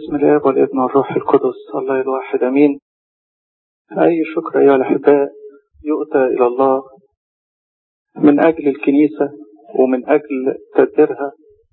باسم الاب والابن والروح القدس الله الواحد امين اي شكر ايها الاحباء يؤتى الى الله من اجل الكنيسه ومن اجل تدبيرها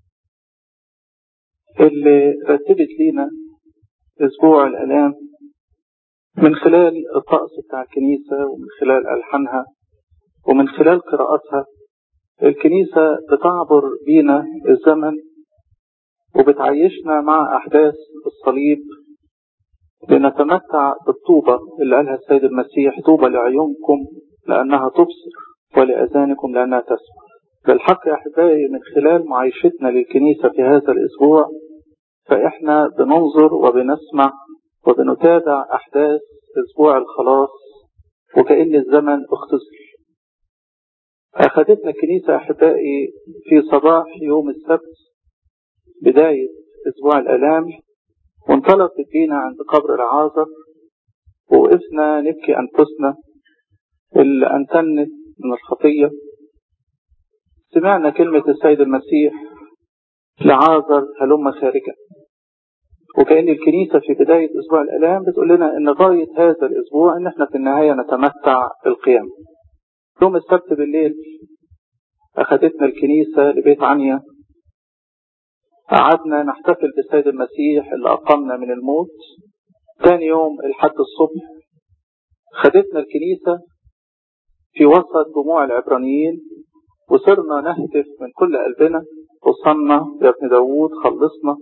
اللي رتبت لينا اسبوع الالام من خلال الطقس بتاع الكنيسه ومن خلال الحانها ومن خلال قراءاتها الكنيسه بتعبر بينا الزمن وبتعيشنا مع أحداث الصليب لنتمتع بالطوبة اللي قالها السيد المسيح طوبى لعيونكم لأنها تبصر ولأذانكم لأنها تسمع بالحق يا أحبائي من خلال معايشتنا للكنيسة في هذا الأسبوع فإحنا بننظر وبنسمع وبنتابع أحداث أسبوع الخلاص وكأن الزمن اختصر أخذتنا الكنيسة أحبائي في صباح يوم السبت بداية أسبوع الآلام وانطلقت بينا عند قبر العازر ووقفنا نبكي أنفسنا اللي أنتنت من الخطية سمعنا كلمة السيد المسيح لعازر هلم خارجا وكأن الكنيسة في بداية أسبوع الآلام بتقول لنا إن غاية هذا الأسبوع إن إحنا في النهاية نتمتع بالقيام يوم السبت بالليل أخذتنا الكنيسة لبيت عنيا قعدنا نحتفل بالسيد المسيح اللي أقامنا من الموت ثاني يوم الحد الصبح خدتنا الكنيسة في وسط دموع العبرانيين وصرنا نهتف من كل قلبنا وصلنا يا ابن داوود خلصنا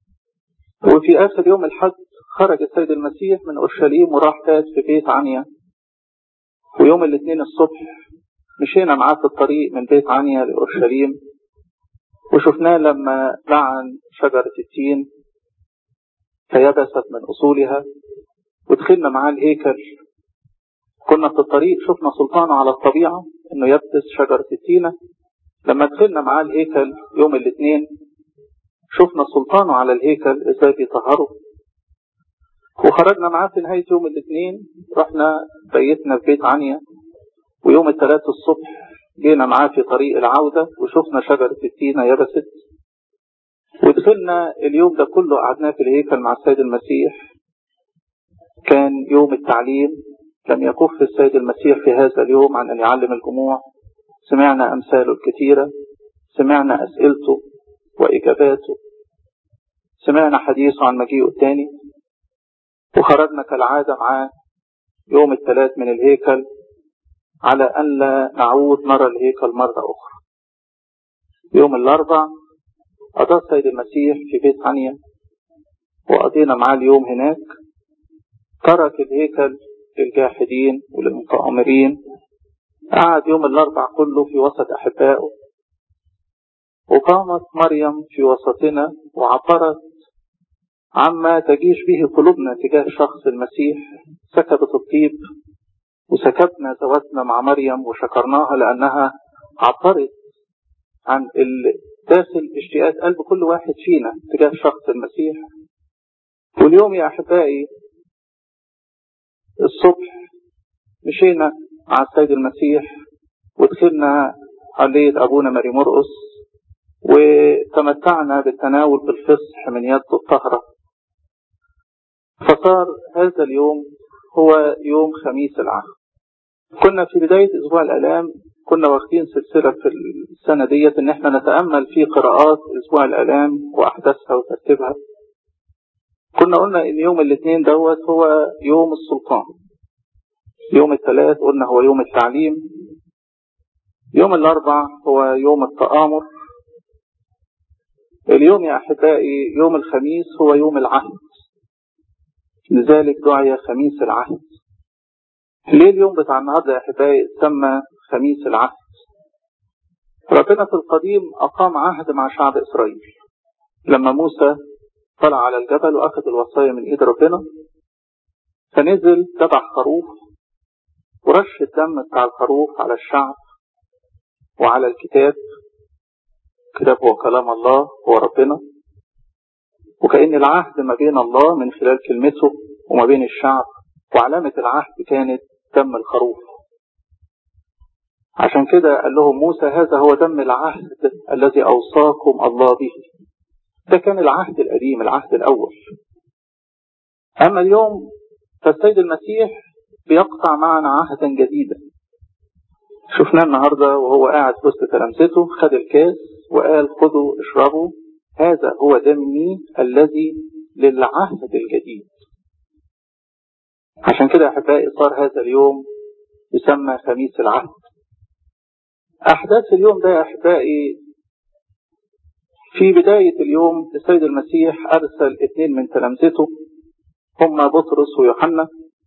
وفي آخر يوم الحد خرج السيد المسيح من أورشليم وراح فات في بيت عنيا ويوم الاثنين الصبح مشينا معاه في الطريق من بيت عنيا لأورشليم وشفناه لما لعن شجرة التين فيبست من أصولها ودخلنا معاه الهيكل كنا في الطريق شفنا سلطانه على الطبيعة انه يبتس شجرة التينة لما دخلنا معاه الهيكل يوم الاثنين شفنا سلطانه على الهيكل ازاي بيطهره وخرجنا معاه في نهاية يوم الاثنين رحنا بيتنا في بيت عنيا ويوم الثلاث الصبح جينا معاه في طريق العودة وشفنا شجرة التينة يبست ودخلنا اليوم ده كله قعدناه في الهيكل مع السيد المسيح كان يوم التعليم لم يكف السيد المسيح في هذا اليوم عن أن يعلم الجموع سمعنا أمثاله الكثيرة سمعنا أسئلته وإجاباته سمعنا حديثه عن مجيئه الثاني وخرجنا كالعادة معاه يوم الثلاث من الهيكل على أن لا نعود نرى الهيكل مرة أخرى يوم الأربع قضى السيد المسيح في بيت عنيا وقضينا معاه اليوم هناك ترك الهيكل للجاحدين وللمتآمرين قعد يوم الأربع كله في وسط أحبائه وقامت مريم في وسطنا وعبرت عما تجيش به قلوبنا تجاه شخص المسيح سكبت الطيب وسكبنا زواجنا مع مريم وشكرناها لأنها عبرت عن داخل اشتياقات قلب كل واحد فينا تجاه شخص المسيح واليوم يا أحبائي الصبح مشينا مع السيد المسيح ودخلنا علية أبونا ماري مرقس وتمتعنا بالتناول بالفصح من يده الطهرة فصار هذا اليوم هو يوم خميس العهد كنا في بداية أسبوع الآلام كنا واخدين سلسلة في السنة ديت إن احنا نتأمل في قراءات أسبوع الآلام وأحداثها وترتيبها كنا قلنا إن يوم الاثنين دوت هو يوم السلطان يوم الثلاث قلنا هو يوم التعليم يوم الأربع هو يوم التآمر اليوم يا أحبائي يوم الخميس هو يوم العهد لذلك دعي خميس العهد ليه اليوم بتاع النهارده يا احبائي سمى خميس العهد ربنا في القديم اقام عهد مع شعب اسرائيل لما موسى طلع على الجبل واخذ الوصايا من ايد ربنا فنزل ذبح خروف ورش الدم بتاع الخروف على الشعب وعلى الكتاب الكتاب هو كلام الله هو ربنا وكأن العهد ما بين الله من خلال كلمته وما بين الشعب وعلامة العهد كانت دم الخروف عشان كده قال لهم موسى هذا هو دم العهد الذي أوصاكم الله به ده كان العهد القديم العهد الأول أما اليوم فالسيد المسيح بيقطع معنا عهدا جديدا شفناه النهاردة وهو قاعد في وسط تلامذته خد الكاس وقال خذوا اشربوا هذا هو دمي الذي للعهد الجديد عشان كده يا أحبائي صار هذا اليوم يسمى خميس العهد أحداث اليوم ده يا أحبائي في بداية اليوم السيد المسيح أرسل اثنين من تلامذته هما بطرس ويوحنا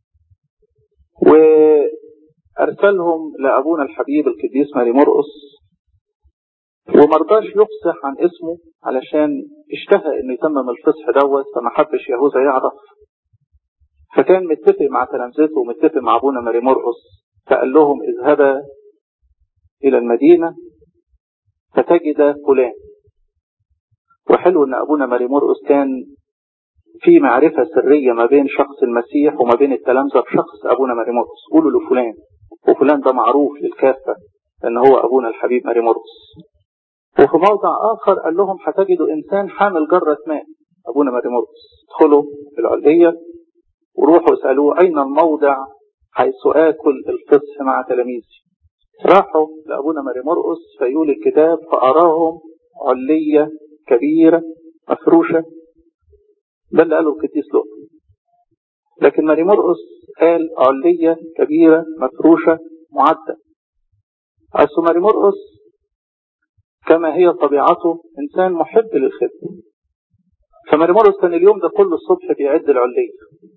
وأرسلهم لأبونا الحبيب القديس ماري مرقس ومرضاش يفصح عن اسمه علشان اشتهى انه يتمم الفصح دوت فما حبش يهوذا يعرف فكان متفق مع تلامذته ومتفق مع ابونا ماري مرقس فقال لهم اذهبا الى المدينه فتجد فلان وحلو ان ابونا ماري مرقس كان في معرفة سرية ما بين شخص المسيح وما بين التلامذة بشخص أبونا ماري مرقس قولوا لفلان وفلان ده معروف للكافة أن هو أبونا الحبيب ماري مرقس وفي موضع آخر قال لهم هتجدوا إنسان حامل جرة ماء أبونا ماري مرقس ادخلوا العلية وروحوا اسألوه أين الموضع حيث آكل الفصح مع تلاميذي راحوا لأبونا ماري مرقس فيقول الكتاب فأراهم علية كبيرة مفروشة ده اللي قاله القديس لؤلؤ لكن ماري مرقس قال علية كبيرة مفروشة معدة أصل ماري مرقس كما هي طبيعته إنسان محب للخدمة فماري مرقس كان اليوم ده كله الصبح بيعد العلية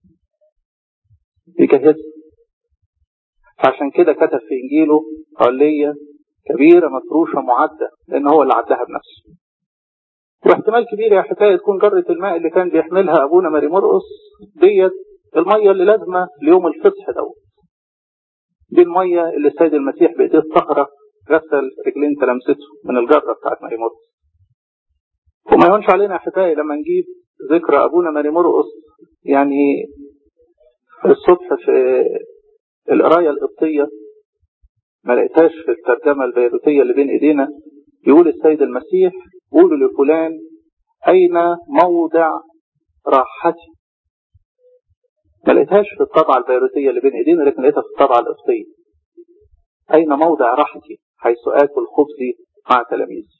بيجهزها فعشان كده كتب في إنجيله علية كبيرة مفروشة معدة لأن هو اللي عدها بنفسه واحتمال كبير يا حكاية تكون جرة الماء اللي كان بيحملها أبونا ماري مرقس ديت المية اللي لازمة ليوم الفصح دوت دي المية اللي السيد المسيح بإيديه الطهرة غسل رجلين تلامسته من الجرة بتاعت ماري مرقس وما يهونش علينا يا حكاية لما نجيب ذكرى أبونا ماري مرقس يعني الصبح في القراية القبطية ما لقيتهاش في الترجمة البيروتية اللي بين إيدينا يقول السيد المسيح قولوا لفلان أين موضع راحتي ما لقيتهاش في الطبعة البيروتية اللي بين ايدينا لكن لقيتها في الطبعة القبطية أين موضع راحتي حيث آكل خبزي مع تلاميذي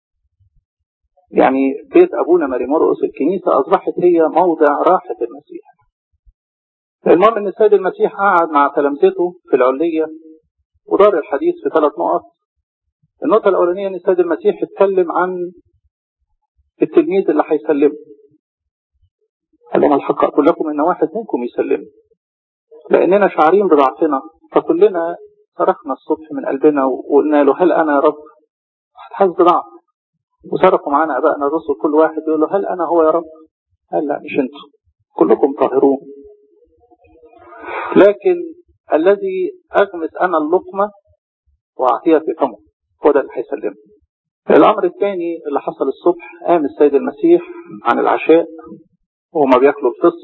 يعني بيت أبونا ماري مرقس الكنيسة أصبحت هي موضع راحة المسيح المهم أن السيد المسيح قعد مع تلامذته في العلية ودار الحديث في ثلاث نقط النقطة الأولانية أن السيد المسيح اتكلم عن التلميذ اللي هيسلمه قال لهم الحق أقول لكم إن واحد منكم يسلمه لأننا شعارين بضعفنا فكلنا صرخنا الصبح من قلبنا وقلنا له هل أنا يا رب حاسس بضعف وصرخوا معانا أبائنا الرسل كل واحد يقول له هل أنا هو يا رب قال لا مش أنتم كلكم طاهرون لكن الذي أغمس أنا اللقمة وأعطيها في فمه هو ده اللي هيسلمه الأمر الثاني اللي حصل الصبح قام السيد المسيح عن العشاء وهما بياكلوا الفصح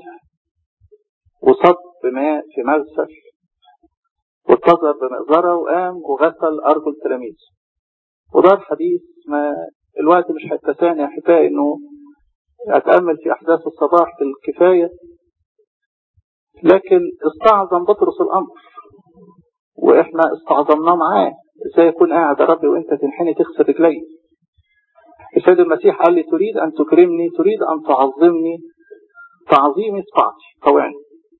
وصب ماء في مغسل واتزر بمقذرة وقام وغسل أرجل التلاميذ ودار حديث ما الوقت مش هيتسعني يا أحبائي إنه أتأمل في أحداث الصباح بالكفاية لكن استعظم بطرس الأمر وإحنا استعظمناه معاه ازاي يكون قاعد يا ربي وانت تنحني تغسل رجلي السيد المسيح قال لي تريد ان تكرمني تريد ان تعظمني تعظيمي طاعتي طوعني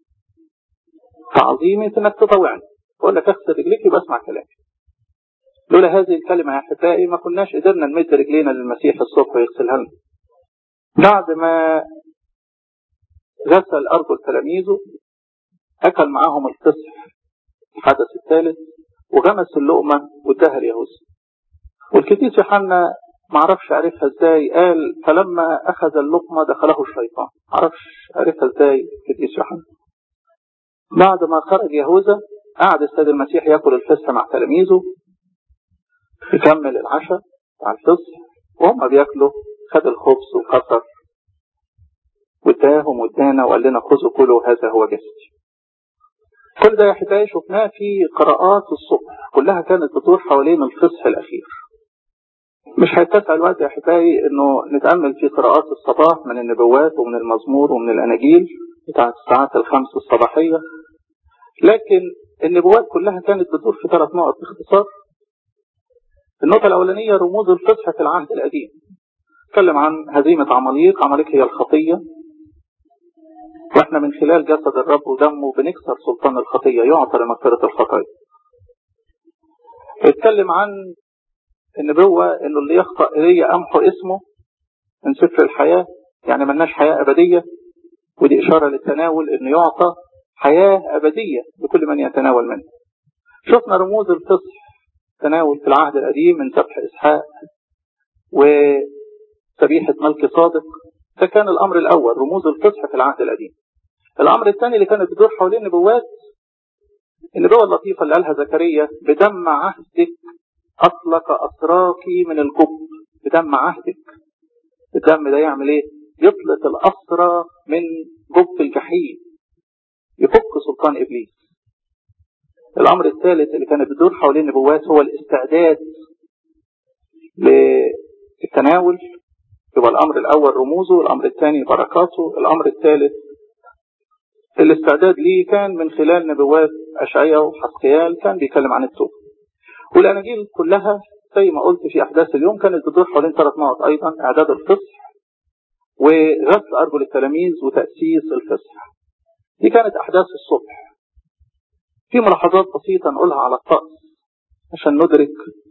تعظيمي في انك تطوعني بقول لك اغسل رجليك يبقى اسمع كلامي لولا هذه الكلمة يا أحبائي ما كناش قدرنا نمد رجلينا للمسيح الصبح ويغسلها لنا بعد ما غسل أرجل تلاميذه أكل معاهم الفصح الحدث الثالث وغمس اللقمة واداها ليهوذا والكتيس يوحنا ما عرفش عرفها ازاي قال فلما اخذ اللقمة دخله الشيطان ما عرفش عرفها ازاي الكتيس يوحنا بعد ما خرج يهوذا قعد السيد المسيح ياكل الفصح مع تلاميذه يكمل العشاء مع الفصح وهم بياكلوا خد الخبز وكسر واداهم وادانا وقال لنا خذوا كلوا هذا هو جسدي كل ده يا حبايبي شفناه في قراءات الصبح كلها كانت بتدور حوالين الفصح الأخير مش هيتسع الوقت يا حبايبي انه نتأمل في قراءات الصباح من النبوات ومن المزمور ومن الأناجيل بتاعت الساعات الخمس الصباحية لكن النبوات كلها كانت بتدور في ثلاث نقط باختصار النقطة الأولانية رموز الفصح في العهد القديم تكلم عن هزيمة عماليق عماليق هي الخطية واحنا من خلال جسد الرب ودمه بنكسر سلطان الخطية يعطى لمغفرة الخطايا اتكلم عن النبوة انه اللي يخطأ الي امحو اسمه من سفر الحياة يعني ملناش حياة ابدية ودي اشارة للتناول انه يعطى حياة ابدية لكل من يتناول منه شفنا رموز الفصح تناول في العهد القديم من ذبح اسحاق وذبيحة ملك صادق ده كان الامر الاول رموز الفصح في العهد القديم الامر الثاني اللي كانت بتدور حوالين النبوات النبوة اللطيفة اللي قالها زكريا بدم عهدك أطلق أسراك من الجب بدم عهدك الدم ده يعمل ايه يطلق الأسرى من جب الجحيم يفك سلطان إبليس الأمر الثالث اللي كانت بتدور حوالين النبوات هو الاستعداد للتناول يبقى الأمر الأول رموزه الأمر الثاني بركاته الأمر الثالث الاستعداد ليه كان من خلال نبوات أشعية وحسقيال كان بيتكلم عن التوبة والأناجيل كلها زي ما قلت في أحداث اليوم كانت بتدور حوالين ثلاث نقط أيضا إعداد الفصح وغسل أرجل التلاميذ وتأسيس الفصح دي كانت أحداث الصبح في ملاحظات بسيطة نقولها على الطقس عشان ندرك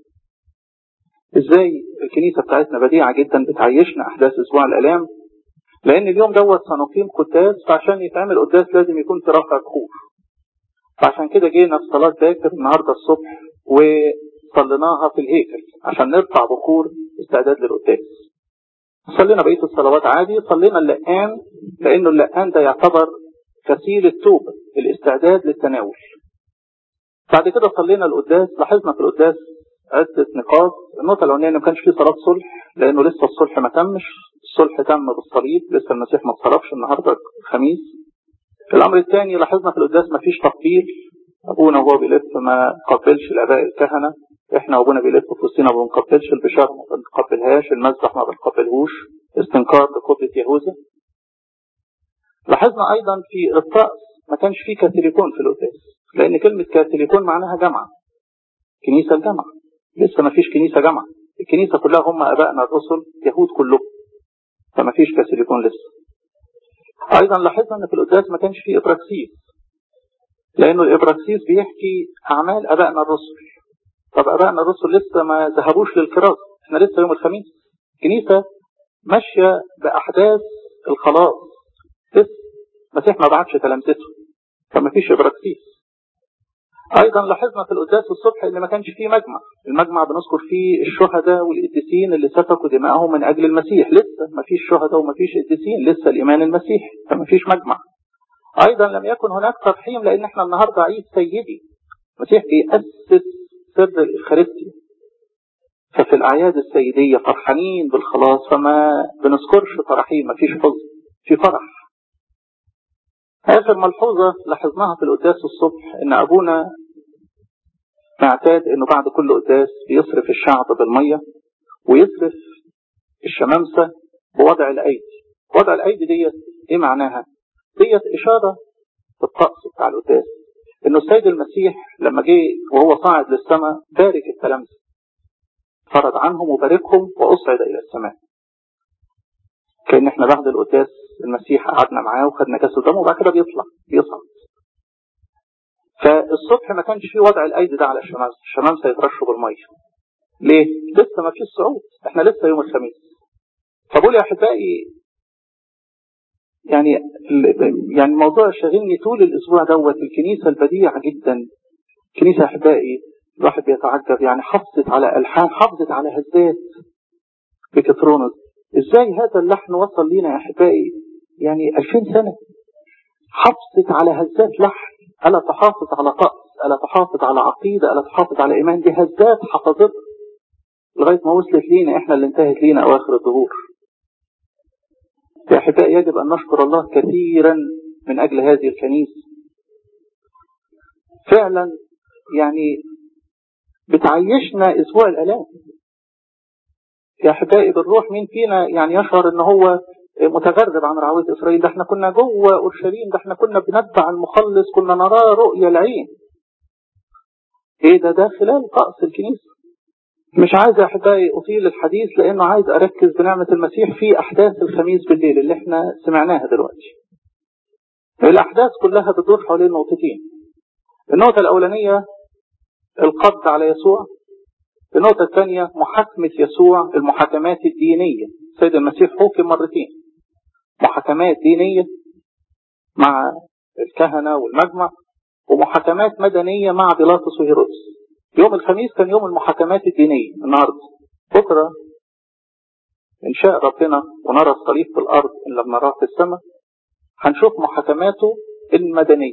ازاي الكنيسة بتاعتنا بديعة جدا بتعيشنا أحداث أسبوع الآلام لأن اليوم دوت سنقيم قداس فعشان يتعمل قداس لازم يكون في رفع بخور فعشان كده جينا في صلاة باكر النهاردة الصبح وصليناها في الهيكل عشان نرفع بخور استعداد للقداس صلينا بقية الصلوات عادي صلينا اللقان لأنه اللقان ده يعتبر غسيل التوبة الاستعداد للتناول بعد كده صلينا القداس لاحظنا في القداس عدة نقاط النقطة الأولانية ما كانش فيه صلاة صلح لأنه لسه الصلح ما تمش الصلح تم بالصليب لسه المسيح ما اتصرفش النهارده الخميس الأمر الثاني لاحظنا في القداس ما فيش تقبيل أبونا وهو بيلف ما قبلش الآباء الكهنة إحنا وأبونا بيلف في وسطنا ما بنقبلش البشارة ما بنقبلهاش المذبح ما بنقبلهوش استنكار لقبة يهوذا لاحظنا أيضا في الطقس ما كانش فيه كاثوليكون في القداس لأن كلمة كاثوليكون معناها جامعة كنيسة الجامعة لسه ما فيش كنيسة جامعة الكنيسة كلها هم أبائنا الرسل يهود كلهم فما فيش كاثوليكون لسه أيضا لاحظنا أن في القداس ما كانش فيه إبراكسيس لأنه الإبراكسيس بيحكي أعمال أبائنا الرسل طب أبائنا الرسل لسه ما ذهبوش للكراسة احنا لسه يوم الخميس الكنيسة ماشية بأحداث الخلاص لسه المسيح ما بعتش تلامذته فما فيش إبراكسيس أيضا لاحظنا في القداس الصبح إن ما كانش فيه مجمع المجمع بنذكر فيه الشهداء والقديسين اللي سفكوا دماءهم من أجل المسيح لسه ما فيش شهداء وما فيش قديسين لسه الإيمان المسيحي فما فيش مجمع أيضا لم يكن هناك ترحيم لأن احنا النهاردة عيد سيدي المسيح بيأسس سر الإخارستيا ففي الأعياد السيدية فرحانين بالخلاص فما بنذكرش تراحيم ما فيش حزن في فرح آخر ملحوظة لاحظناها في القداس الصبح إن أبونا معتاد إنه بعد كل قداس بيصرف الشعب بالمية ويصرف الشمامسة بوضع الأيدي وضع الأيدي ديت إيه معناها؟ ديت إشارة في الطقس بتاع القداس إنه السيد المسيح لما جه وهو صاعد للسماء بارك التلامذة فرض عنهم وباركهم وأصعد إلى السماء كأن احنا بعد القداس المسيح قعدنا معاه وخدنا كاس دمه وبعد كده بيطلع بيصعد فالصبح ما كانش فيه وضع الايدي ده على الشمامسه الشمامسه يترشوا بالميه ليه؟ لسه ما فيش صعود احنا لسه يوم الخميس فبقول يا احبائي يعني يعني الموضوع شاغلني طول الاسبوع دوت الكنيسه البديعه جدا كنيسه احبائي الواحد بيتعجب يعني حافظت على الحان حافظت على هزات بكترونس ازاي هذا اللحن وصل لينا يا احبائي يعني 2000 سنه حافظت على هزات لحن الا تحافظ على طقس الا تحافظ على عقيده الا تحافظ على ايمان دي هزات حفظتها لغايه ما وصلت لينا احنا اللي انتهت لينا اواخر الظهور يا احبائي يجب ان نشكر الله كثيرا من اجل هذه الكنيسه فعلا يعني بتعيشنا اسبوع الالام يا احبائي بالروح مين فينا يعني يشعر ان هو متغرب عن رعوية إسرائيل ده احنا كنا جوه أورشليم ده احنا كنا بنتبع المخلص كنا نراه رؤية العين ايه ده ده خلال طقس الكنيسة مش عايز يا احبائي اطيل الحديث لانه عايز اركز بنعمة المسيح في احداث الخميس بالليل اللي احنا سمعناها دلوقتي الاحداث كلها بتدور حوالين نقطتين النقطة الاولانية القبض على يسوع النقطة الثانية محاكمة يسوع المحاكمات الدينية السيد المسيح حكم مرتين محاكمات دينية مع الكهنة والمجمع ومحاكمات مدنية مع بيلاطس وهيرودس يوم الخميس كان يوم المحاكمات الدينية النهاردة بكرة إن شاء ربنا ونرى الصليب في الأرض إن لم نراه في السماء هنشوف محاكماته المدنية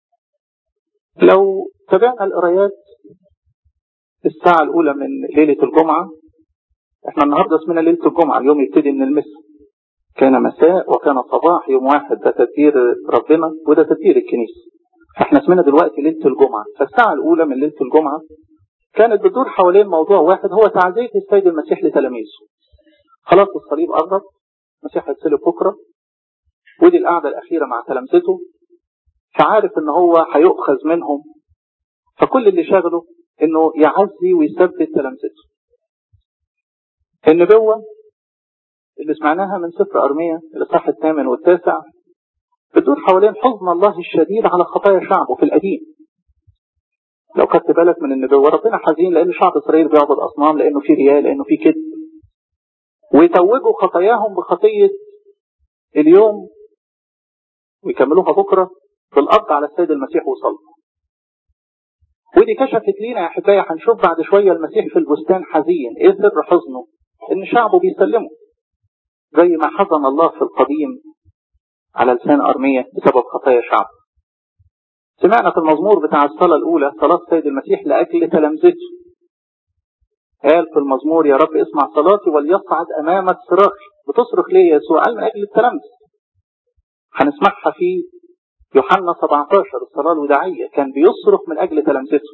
لو تابعنا القرايات الساعة الأولى من ليلة الجمعة احنا النهاردة اسمنا ليلة الجمعة اليوم يبتدي من المسا كان مساء وكان صباح يوم واحد ده تدبير ربنا وده تدبير الكنيسة احنا اسمنا دلوقتي ليلة الجمعة فالساعة الأولى من ليلة الجمعة كانت بتدور حوالين موضوع واحد هو تعزية السيد المسيح لتلاميذه خلاص الصليب قرب المسيح هيتصلب بكرة ودي القعدة الأخيرة مع تلامذته فعارف ان هو هيؤخذ منهم فكل اللي شغله انه يعزي ويثبت تلامذته النبوة اللي سمعناها من سفر أرمية الإصحاح الثامن والتاسع بتدور حوالين حزن الله الشديد على خطايا شعبه في القديم لو خدت بالك من النبوة ربنا حزين لأن شعب إسرائيل بيعبد أصنام لأنه في رياء لأنه في كذب ويتوجوا خطاياهم بخطية اليوم ويكملوها بكرة بالقبض على السيد المسيح وصلبه ودي كشفت لينا يا احبائي هنشوف بعد شويه المسيح في البستان حزين ايه سر حزنه ان شعبه بيسلمه زي ما حزن الله في القديم على لسان ارميه بسبب خطايا شعب سمعنا في المزمور بتاع الصلاه الاولى صلاه السيد المسيح لاجل تلامذته قال في المزمور يا رب اسمع صلاتي وليصعد امامك صراخي بتصرخ ليه يا يسوع قال من اجل التلامذه هنسمعها في يوحنا 17 الصلاة الوداعية كان بيصرخ من أجل تلامذته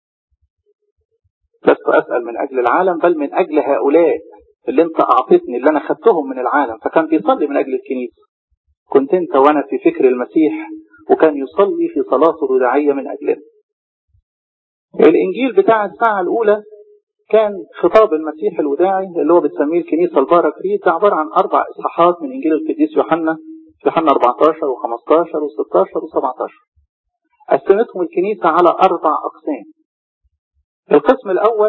لست أسأل من أجل العالم بل من أجل هؤلاء اللي أنت أعطيتني اللي أنا خدتهم من العالم فكان بيصلي من أجل الكنيسة كنت أنت وأنا في فكر المسيح وكان يصلي في صلاته الوداعية من أجلنا الإنجيل بتاع الساعة الأولى كان خطاب المسيح الوداعي اللي هو بتسميه الكنيسة الباركريت ده عبارة عن أربع إصحاحات من إنجيل القديس يوحنا يوحنا 14 و15 و16 و17 قسمتهم الكنيسة على أربع أقسام القسم الأول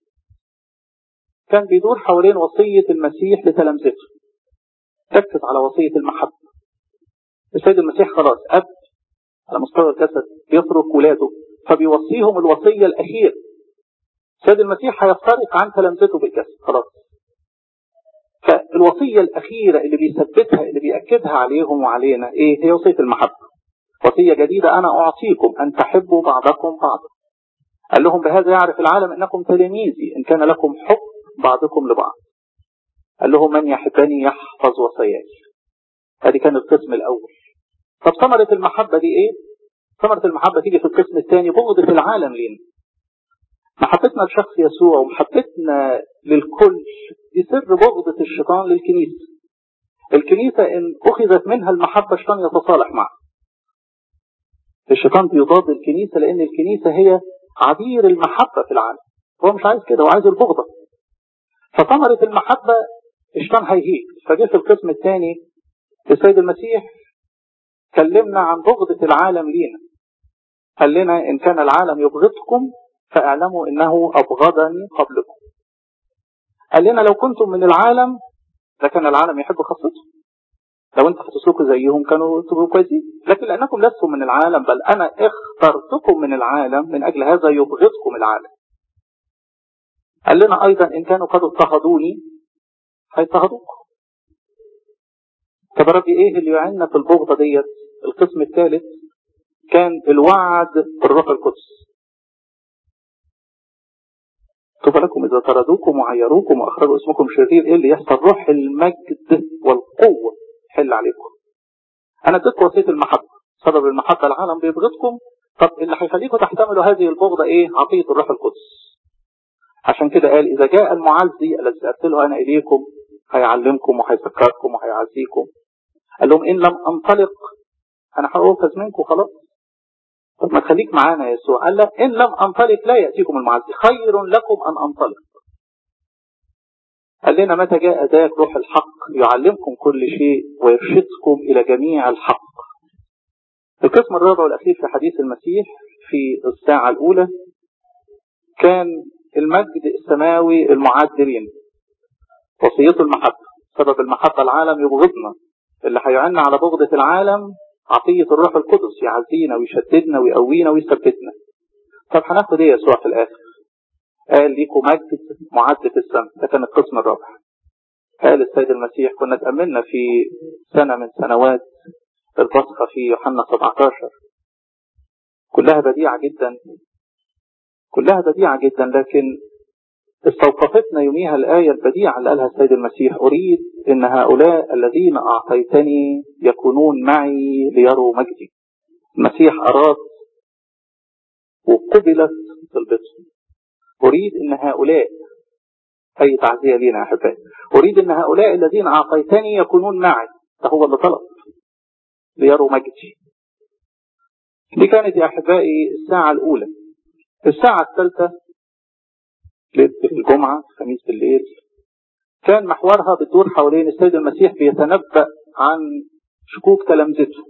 كان بيدور حوالين وصية المسيح لتلامذته ركز على وصية المحبة السيد المسيح خلاص أب على مستوى الجسد بيترك ولاده فبيوصيهم الوصية الأخيرة السيد المسيح هيفترق عن تلامذته بالجسد خلاص فالوصية الأخيرة اللي بيثبتها اللي بيأكدها عليهم وعلينا إيه هي وصية المحبة وصية جديدة أنا أعطيكم أن تحبوا بعضكم بعضا قال لهم بهذا يعرف العالم أنكم تلاميذي إن كان لكم حب بعضكم لبعض قال لهم من يحبني يحفظ وصاياي هذه كان القسم الأول طب ثمرة المحبة دي إيه ثمرة المحبة تيجي في القسم الثاني بغض في العالم لينا محبتنا لشخص يسوع ومحبتنا للكل دي سر بغضة الشيطان للكنيسة الكنيسة إن أخذت منها المحبة الشيطان يتصالح معها الشيطان بيضاد الكنيسة لأن الكنيسة هي عبير المحبة في العالم هو مش عايز كده هو عايز البغضة فثمرة المحبة الشيطان هيهيج فجه في القسم الثاني السيد المسيح كلمنا عن بغضة العالم لينا قال لنا إن كان العالم يبغضكم فاعلموا انه ابغضني قبلكم قال لنا لو كنتم من العالم لكان العالم يحب خاصته لو انت هتسلكوا زيهم كانوا تبقوا كويسين لكن لانكم لستم من العالم بل انا اخترتكم من العالم من اجل هذا يبغضكم العالم قال لنا ايضا ان كانوا قد اضطهدوني هيضطهدوكم طب ربي ايه اللي يعيننا في البغضه ديت القسم الثالث كان الوعد بالروح القدس طوبى لكم إذا طردوكم وعيروكم وأخرجوا اسمكم شرير إيه اللي يحصل روح المجد والقوة حل عليكم أنا اديتكم وصية المحبة سبب المحبة العالم بيبغضكم طب اللي هيخليكم تحتملوا هذه البغضة إيه عطية الروح القدس عشان كده قال إذا جاء المعزي الذي أرسله أنا إليكم هيعلمكم وهيفكركم وهيعزيكم قال لهم إن لم أنطلق أنا هأوفز منكم خلاص طب ما تخليك معانا يا يسوع قال لا إن لم أنطلق لا يأتيكم المعزي خير لكم أن أنطلق قال لنا متى جاء ذاك روح الحق يعلمكم كل شيء ويرشدكم إلى جميع الحق القسم الرابع والأخير في حديث المسيح في الساعة الأولى كان المجد السماوي المعدلين وصيته المحبة سبب المحبة العالم يبغضنا اللي هيعنا على بغضة العالم عطية الروح القدس يعزينا ويشددنا ويقوينا ويثبتنا طب هناخد ايه يسوع في الآخر قال ليكم مجد معد في السماء ده كان القسم الرابع قال السيد المسيح كنا تأملنا في سنة من سنوات البصخة في يوحنا 17 كلها بديعة جدا كلها بديعة جدا لكن استوقفتنا يوميها الآية البديعة اللي قالها السيد المسيح أريد أن هؤلاء الذين أعطيتني يكونون معي ليروا مجدي المسيح أراد وقبلت طلبته أريد أن هؤلاء أي تعزية لنا يا أحبائي أريد أن هؤلاء الذين أعطيتني يكونون معي ده هو اللي طلب ليروا مجدي دي كانت يا أحبائي الساعة الأولى الساعة الثالثة الجمعة خميس بالليل كان محورها بتدور حوالين السيد المسيح بيتنبأ عن شكوك تلامذته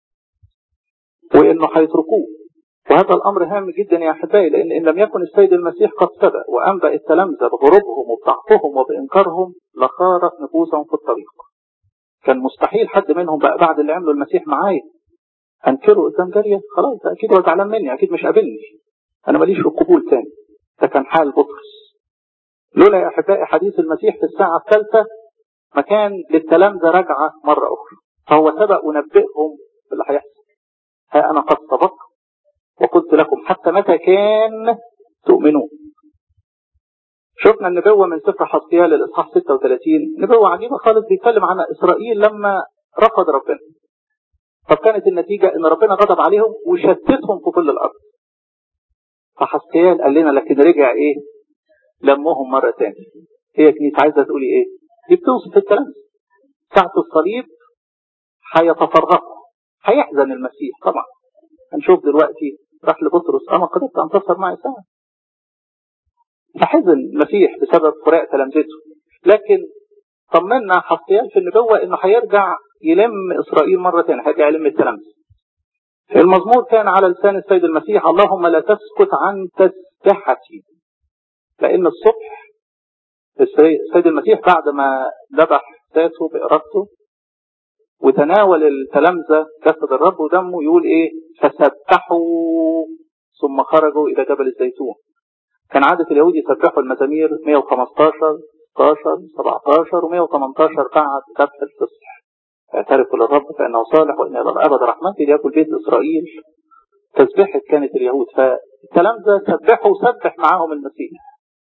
وإنه هيتركوه وهذا الأمر هام جدا يا أحبائي لأن إن لم يكن السيد المسيح قد سبق وأنبأ التلامذة بغربهم وبضعفهم وبإنكارهم لخارت نفوسهم في الطريق كان مستحيل حد منهم بقى بعد اللي عمله المسيح معايا أنكره قدام جارية خلاص ده أكيد هو زعلان مني أكيد مش قابلني أنا ماليش في القبول تاني ده كان حال بطرس لولا يا أحبائي حديث المسيح في الساعة الثالثة مكان للتلامذة رجعة مرة أخرى فهو سبق ونبئهم باللي هيحصل ها أنا قد سبقت وقلت لكم حتى متى كان تؤمنون شفنا النبوة من سفر حسقيال الإصحاح 36 نبوة عجيبة خالص بيتكلم عن إسرائيل لما رفض ربنا طب كانت النتيجة إن ربنا غضب عليهم وشتتهم في كل الأرض فحسقيال قال لنا لكن رجع إيه لمهم مرة تاني هي كنيسة عايزة تقولي إيه دي بتوصف الكلام ساعة الصليب هيتفرقوا هيحزن المسيح طبعا هنشوف دلوقتي راح لبطرس أنا قدرت أنتصر معي ساعة فحزن المسيح بسبب فراق تلامذته لكن طمنا حسقيال في النبوة انه هيرجع يلم اسرائيل مرة تانية هيرجع يلم التلامذة المزمور كان على لسان السيد المسيح اللهم لا تسكت عن تسبحتي لان الصبح السيد المسيح بعد ما ذبح ذاته بإرادته وتناول التلامذة جسد الرب ودمه يقول ايه فسبحوا ثم خرجوا الى جبل الزيتون كان عادة اليهود يسبحوا المزامير 115 16 17 و118 بعد ذبح الفصح اعترفوا للرب فانه صالح وان الى الابد رحمتي ليكن بيت اسرائيل تسبحت كانت اليهود فالتلامذة سبحوا سبح معاهم المسيح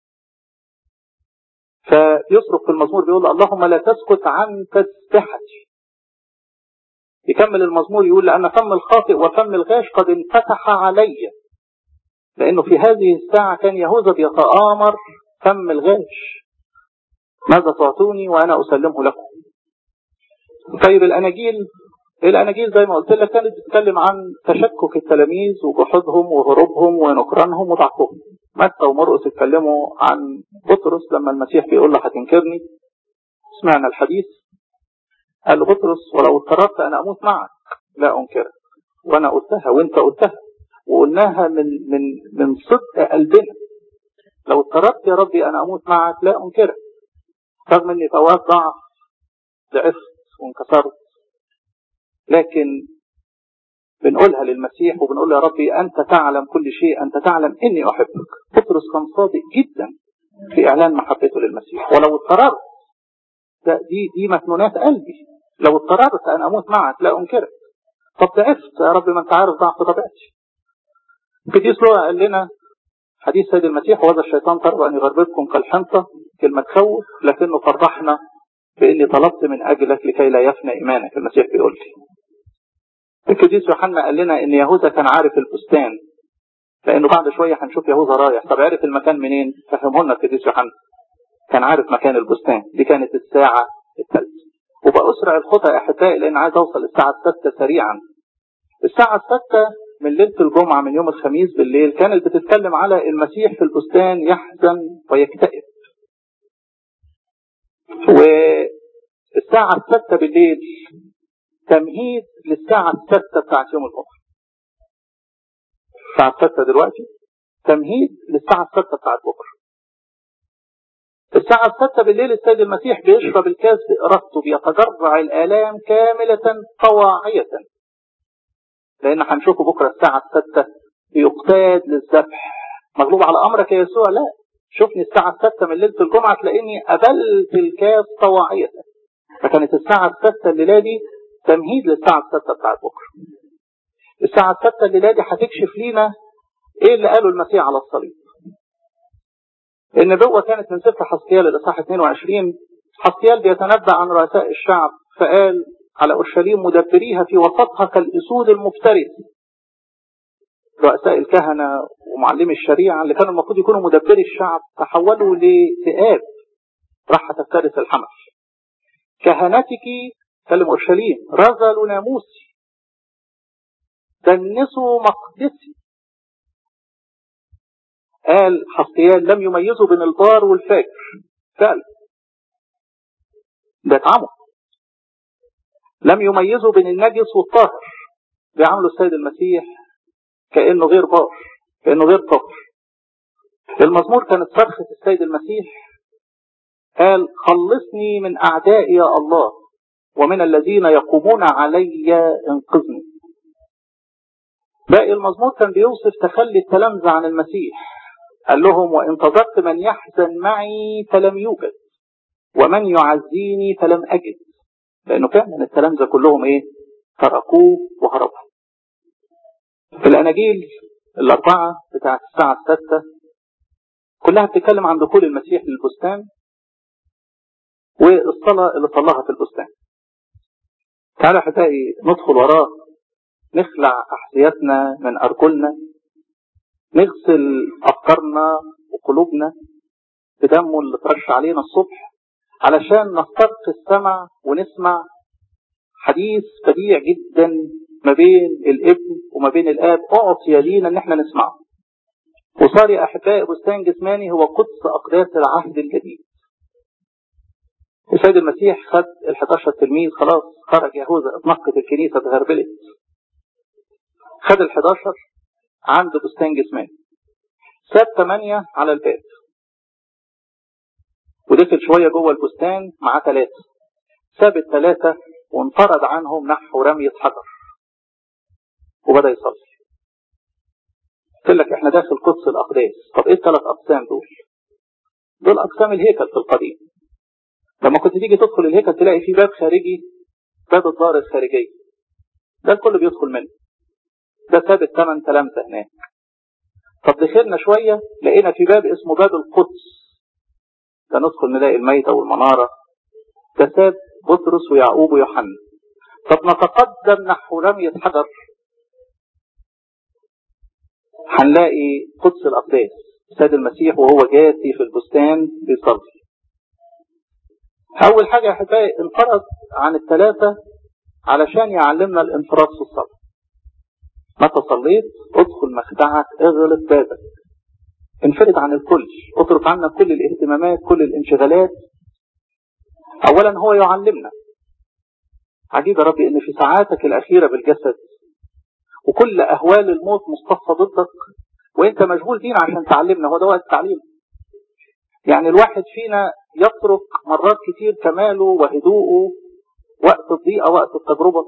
فيصرخ في المزمور بيقول اللهم لا تسكت عن تسبحتي يكمل المزمور يقول لأن فم الخاطئ وفم الغاش قد انفتح علي لأنه في هذه الساعة كان يهوذا بيتآمر فم الغاش ماذا تعطوني وأنا أسلمه لكم طيب الأناجيل الأناجيل زي ما قلت لك كانت بتتكلم عن تشكك التلاميذ وجحودهم وهروبهم ونكرانهم وضعفهم متى ومرقس اتكلموا عن بطرس لما المسيح بيقول له هتنكرني سمعنا الحديث قال له بطرس ولو اضطررت أن أموت معك لا أنكرك وأنا قلتها وأنت قلتها وقلناها من من من صدق قلبنا لو اضطررت يا ربي أنا أموت معك لا أنكرك رغم إني في أوقات ضعف ضعفت وانكسرت لكن بنقولها للمسيح وبنقول له يا ربي أنت تعلم كل شيء أنت تعلم إني أحبك بطرس كان صادق جدا في إعلان محبته للمسيح ولو اضطررت دي دي مكنونات قلبي لو اضطررت أن أموت معك لا أنكرك طب ضعفت يا رب ما أنت عارف ضعف طبيعتي قديس لوقا قال لنا حديث سيد المسيح وهذا الشيطان طلب أن يغربكم كالحنطة كلمة تخوف لكنه فرحنا بإني طلبت من أجلك لكي لا يفنى إيمانك المسيح بيقول لي القديس يوحنا قال لنا إن يهوذا كان عارف البستان لأنه بعد شوية هنشوف يهوذا رايح طب عرف المكان منين فهمه لنا القديس يوحنا كان عارف مكان البستان دي كانت الساعة الثالثة وبأسرع الخطى يا أحبائي لأن عايز أوصل الساعة الستة سريعا الساعة الستة من ليلة الجمعة من يوم الخميس بالليل كانت بتتكلم على المسيح في البستان يحزن ويكتئب والساعة الستة بالليل تمهيد للساعة الستة بتاعت يوم الجمعة الساعة الستة دلوقتي تمهيد للساعة الستة بتاعت بكرة الساعة الستة بالليل السيد المسيح بيشرب الكاس بإرادته بيتجرع الآلام كاملة طواعية لأن هنشوفه بكرة الساعة الستة يقتاد للذبح مغلوب على أمرك يا يسوع لا شوفني الساعة الستة من ليلة الجمعة تلاقيني قبلت الكاس طواعية فكانت الساعة الستة الليلة دي تمهيد للساعة الستة بتاعت بكرة الساعة الستة الليلة دي هتكشف لينا ايه اللي قاله المسيح على الصليب النبوة كانت من سفر حسكيال الإصحاح 22 حسكيال بيتنبأ عن رؤساء الشعب فقال على أورشليم مدبريها في وسطها كالأسود المفترس رؤساء الكهنة ومعلمي الشريعة اللي كانوا المفروض يكونوا مدبري الشعب تحولوا لذئاب راح تفترس الحمل كهنتك كلم أورشليم رزلوا ناموسي دنسوا مقدسي قال حسقيال لم يميزوا بين البار والفاجر فعلا بيتعموا لم يميزوا بين النجس والطاهر بيعاملوا السيد المسيح كأنه غير بار كأنه غير طاهر المزمور كانت صرخة السيد المسيح قال خلصني من أعدائي يا الله ومن الذين يقومون علي انقذني باقي المزمور كان بيوصف تخلي التلامذة عن المسيح قال لهم وانتظرت من يحزن معي فلم يوجد ومن يعزيني فلم أجد لأنه كان من التلامذة كلهم إيه تركوه وهربوا في الأناجيل الأربعة بتاعت الساعة الستة كلها بتتكلم عن دخول المسيح للبستان والصلاة اللي صلاها في البستان تعالى احبائي ندخل وراه نخلع أحذيتنا من أرجلنا نغسل أفكارنا وقلوبنا بدمه اللي ترش علينا الصبح علشان نسترق السمع ونسمع حديث بديع جدا ما بين الابن وما بين الاب اعطي لينا ان احنا نسمعه وصار يا احبائي بستان جسماني هو قدس اقداس العهد الجديد السيد المسيح خد ال 11 تلميذ خلاص خرج يهوذا اتنقت الكنيسه اتغربلت خد ال 11 عند بستان جسماني ساب ثمانية على الباب ودخل شوية جوه البستان مع ثلاثة ساب الثلاثة وانفرد عنهم نحو رمية حجر وبدأ يصلي قلت لك احنا داخل قدس الأقداس طب ايه الثلاث أقسام دول دول أقسام الهيكل في القديم لما كنت تيجي تدخل الهيكل تلاقي في باب خارجي باب الدار الخارجية ده الكل بيدخل منه ده ساب الثمن تلامذة هناك طب دخلنا شوية لقينا في باب اسمه باب القدس ده ندخل نلاقي الميتة والمنارة ده ساب بطرس ويعقوب ويوحنا طب نتقدم نحو رمية حجر هنلاقي قدس الأقداس سيد المسيح وهو جاثي في البستان بيصلي أول حاجة يا أحبائي انفرد عن الثلاثة علشان يعلمنا الانفراد في الصلاة متى صليت ادخل مخدعك اغلق بابك انفرد عن الكل اترك عنا كل الاهتمامات كل الانشغالات اولا هو يعلمنا عجيب يا ربي ان في ساعاتك الاخيره بالجسد وكل اهوال الموت مصطفى ضدك وانت مشغول بينا عشان تعلمنا هو ده وقت التعليم يعني الواحد فينا يترك مرات كتير كماله وهدوءه وقت الضيقه وقت التجربه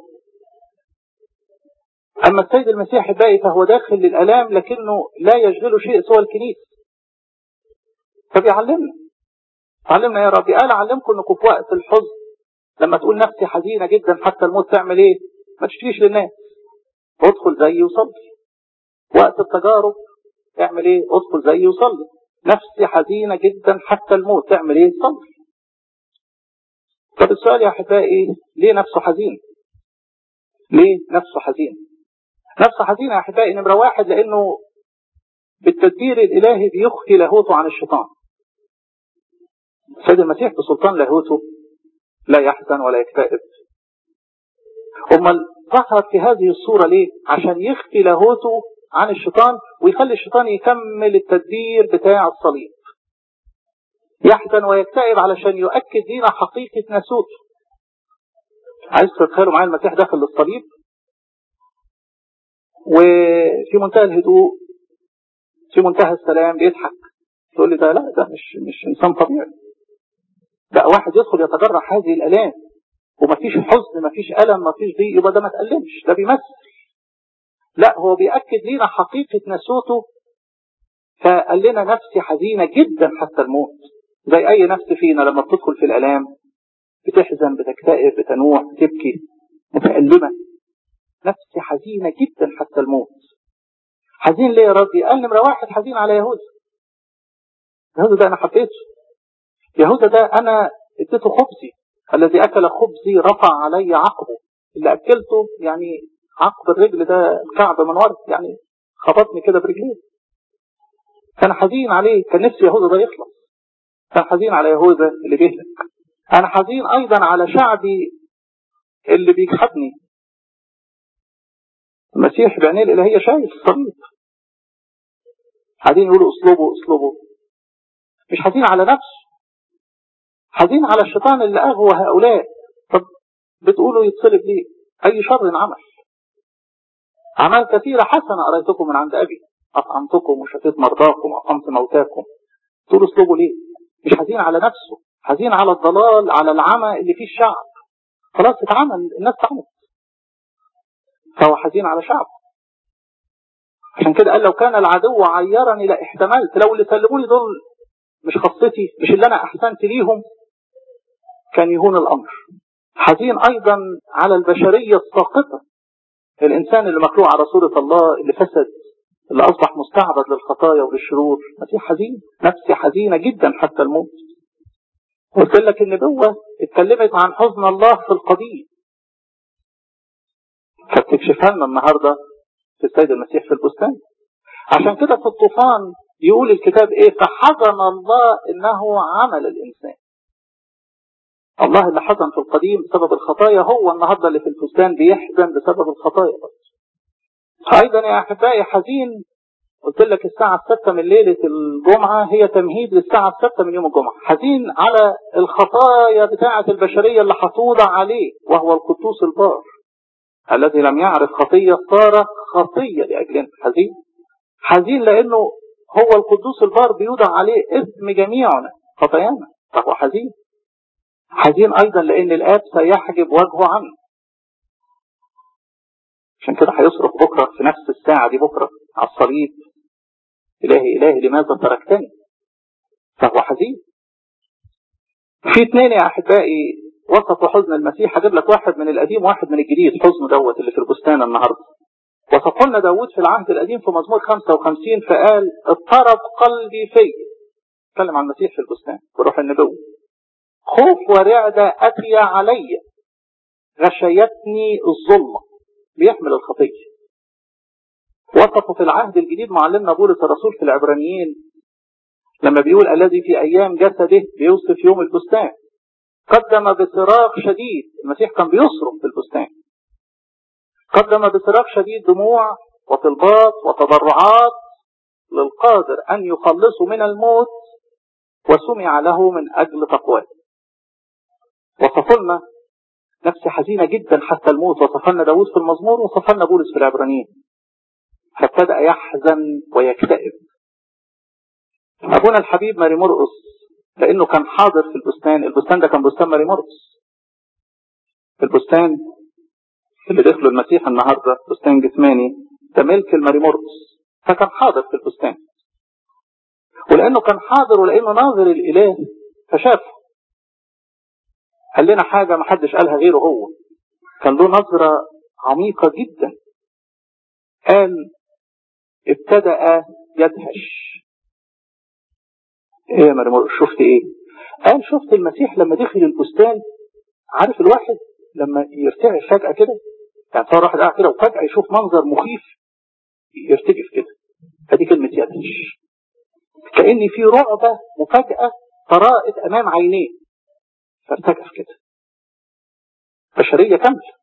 أما السيد المسيح الباقي فهو داخل للألام لكنه لا يشغله شيء سوى الكنيسة فبيعلمنا علمنا يا ربي قال أعلمكم أنكم في وقت الحزن لما تقول نفسي حزينة جدا حتى الموت تعمل إيه ما تشتريش للناس ادخل زيي وصلي وقت التجارب اعمل إيه ادخل زيي وصلي نفسي حزينة جدا حتى الموت تعمل إيه صلي طب السؤال يا أحبائي ليه نفسه حزين ليه نفسه حزين نفسه حزينة يا أحبائي نمرة واحد لأنه بالتدبير الإلهي بيخفي لاهوته عن الشيطان السيد المسيح بسلطان لاهوته لا يحزن ولا يكتئب امال ظهر في هذه الصورة ليه عشان يخفي لاهوته عن الشيطان ويخلي الشيطان يكمل التدبير بتاع الصليب يحزن ويكتئب علشان يؤكد لنا حقيقة ناسوته عايز تتخيلوا معايا المسيح داخل للصليب وفي منتهى الهدوء في منتهى السلام بيضحك تقول لي ده لا ده مش مش انسان طبيعي ده واحد يدخل يتجرح هذه الالام ومفيش حزن مفيش الم مفيش ضيق يبقى ده ما تألمش ده بيمثل لا هو بيأكد لنا حقيقة نسوته فقال لنا نفسي حزينة جدا حتى الموت زي أي نفس فينا لما بتدخل في الألام بتحزن بتكتئب بتنوح بتبكي متألمة نفسي حزينة جدا حتى الموت حزين ليه يا ربي قال نمرة واحد حزين على يهوذا يهوذا ده أنا حبيته يهوذا ده أنا اديته خبزي الذي أكل خبزي رفع علي عقبه اللي أكلته يعني عقب الرجل ده الكعب من ورد يعني خبطني كده برجليه كان حزين عليه كان نفسي يهوذا ده يخلص كان حزين على يهوذا اللي بيهلك أنا حزين أيضا على شعبي اللي بيجحدني المسيح بعينيه الإلهية شايف الصليب حزين يقولوا اسلوبه اسلوبه مش حزين على نفسه حزين على الشيطان اللي أغوى هؤلاء طب بتقولوا يتصلب ليه أي شر عمل أعمال كثيرة حسنة أريتكم من عند أبي أطعمتكم وشفيت مرضاكم وأقمت موتاكم تقولوا اسلوبه ليه مش حزين على نفسه حزين على الضلال على العمى اللي فيه الشعب خلاص اتعمل الناس اتعمت فهو حزين على شعبه عشان كده قال لو كان العدو عيرني لاحتملت لو اللي سلموني دول مش خاصتي مش اللي انا احسنت ليهم كان يهون الامر حزين ايضا على البشريه الساقطه الانسان اللي مخلوق على صوره الله اللي فسد اللي اصبح مستعبد للخطايا وللشرور مسيح حزين نفسي حزينه جدا حتى الموت قلت لك النبوه اتكلمت عن حزن الله في القديم فبتكشفها لنا النهارده في السيد المسيح في البستان عشان كده في الطوفان يقول الكتاب ايه فحزن الله انه عمل الانسان الله اللي حزن في القديم بسبب الخطايا هو النهارده اللي في البستان بيحزن بسبب الخطايا برضه ايضا يا احبائي حزين قلت لك الساعة الستة من ليلة الجمعة هي تمهيد للساعة الستة من يوم الجمعة حزين على الخطايا بتاعة البشرية اللي هتوضع عليه وهو القدوس البار الذي لم يعرف خطية صار خطية لأجلنا حزين حزين لأنه هو القدوس البار بيوضع عليه اسم جميعنا خطايانا فهو حزين حزين أيضا لأن الآب سيحجب وجهه عنه عشان كده هيصرخ بكرة في نفس الساعة دي بكرة على الصليب إلهي إلهي لماذا تركتني فهو حزين في اثنين يا أحبائي وصفوا حزن المسيح هجيب لك واحد من القديم وواحد من الجديد حزنه دوت اللي في البستان النهارده وصف لنا داود في العهد القديم في مزمور 55 فقال اضطرب قلبي في اتكلم عن المسيح في البستان بروح النبوة خوف ورعدة أتي علي غشيتني الظلمة بيحمل الخطية وصفوا في العهد الجديد معلمنا بولس الرسول في العبرانيين لما بيقول الذي في أيام جسده بيوصف يوم البستان قدم بصراخ شديد المسيح كان بيصرخ في البستان قدم بصراخ شديد دموع وطلبات وتضرعات للقادر أن يخلصه من الموت وسمع له من أجل تقواه وصف لنا نفس حزينة جدا حتى الموت وصف لنا داود في المزمور وصف لنا بولس في العبرانيين فابتدأ يحزن ويكتئب أبونا الحبيب ماري مرقس لأنه كان حاضر في البستان البستان ده كان بستان ماري مرقس البستان اللي دخلوا المسيح النهاردة بستان جسماني ده ملك الماري مرقس فكان حاضر في البستان ولأنه كان حاضر ولأنه ناظر الإله فشافه قال لنا حاجة ما حدش قالها غيره هو كان له نظرة عميقة جدا قال ابتدأ يدهش ايه يا مرمور شفت ايه قال شفت المسيح لما دخل البستان عارف الواحد لما يرتعش فجأة كده يعني صار واحد قاعد كده وفجأة يشوف منظر مخيف يرتجف كده هذه كلمة يدهش كأن في رعبة مفاجأة طرائت أمام عينيه فارتجف كده بشرية كاملة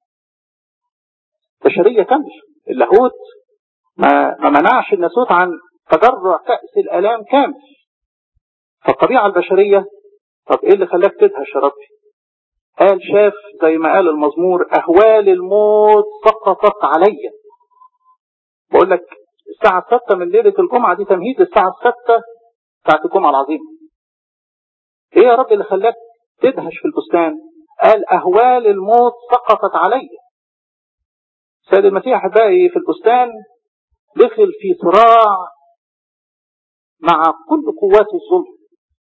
بشرية كاملة اللاهوت ما, ما منعش الناسوت عن تجرع كأس الآلام كامل فالطبيعة البشرية طب ايه اللي خلاك تدهش يا ربي قال شاف زي ما قال المزمور أهوال الموت سقطت عليا بقول لك الساعة الستة من ليلة الجمعة دي تمهيد للساعة الستة بتاعت الجمعة العظيمة ايه يا رب اللي خلاك تدهش في البستان قال أهوال الموت سقطت علي سيد المسيح أحبائي في البستان دخل في صراع مع كل قوات الظلم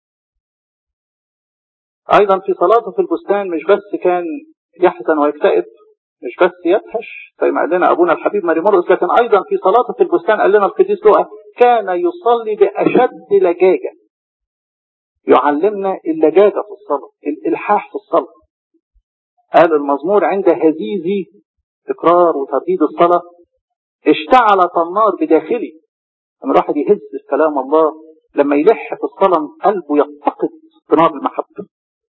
أيضا في صلاته في البستان مش بس كان يحزن ويكتئب مش بس يدهش زي ما قال لنا أبونا الحبيب ماري مرقس لكن أيضا في صلاته في البستان قال لنا القديس لوقا كان يصلي بأشد لجاجة يعلمنا اللجاجة في الصلاة الإلحاح في الصلاة قال المزمور عند هزيزي تكرار وترديد الصلاة اشتعلت النار بداخلي لما الواحد يهز في كلام الله لما يلح في الصلاة قلبه يتقد بنار المحبة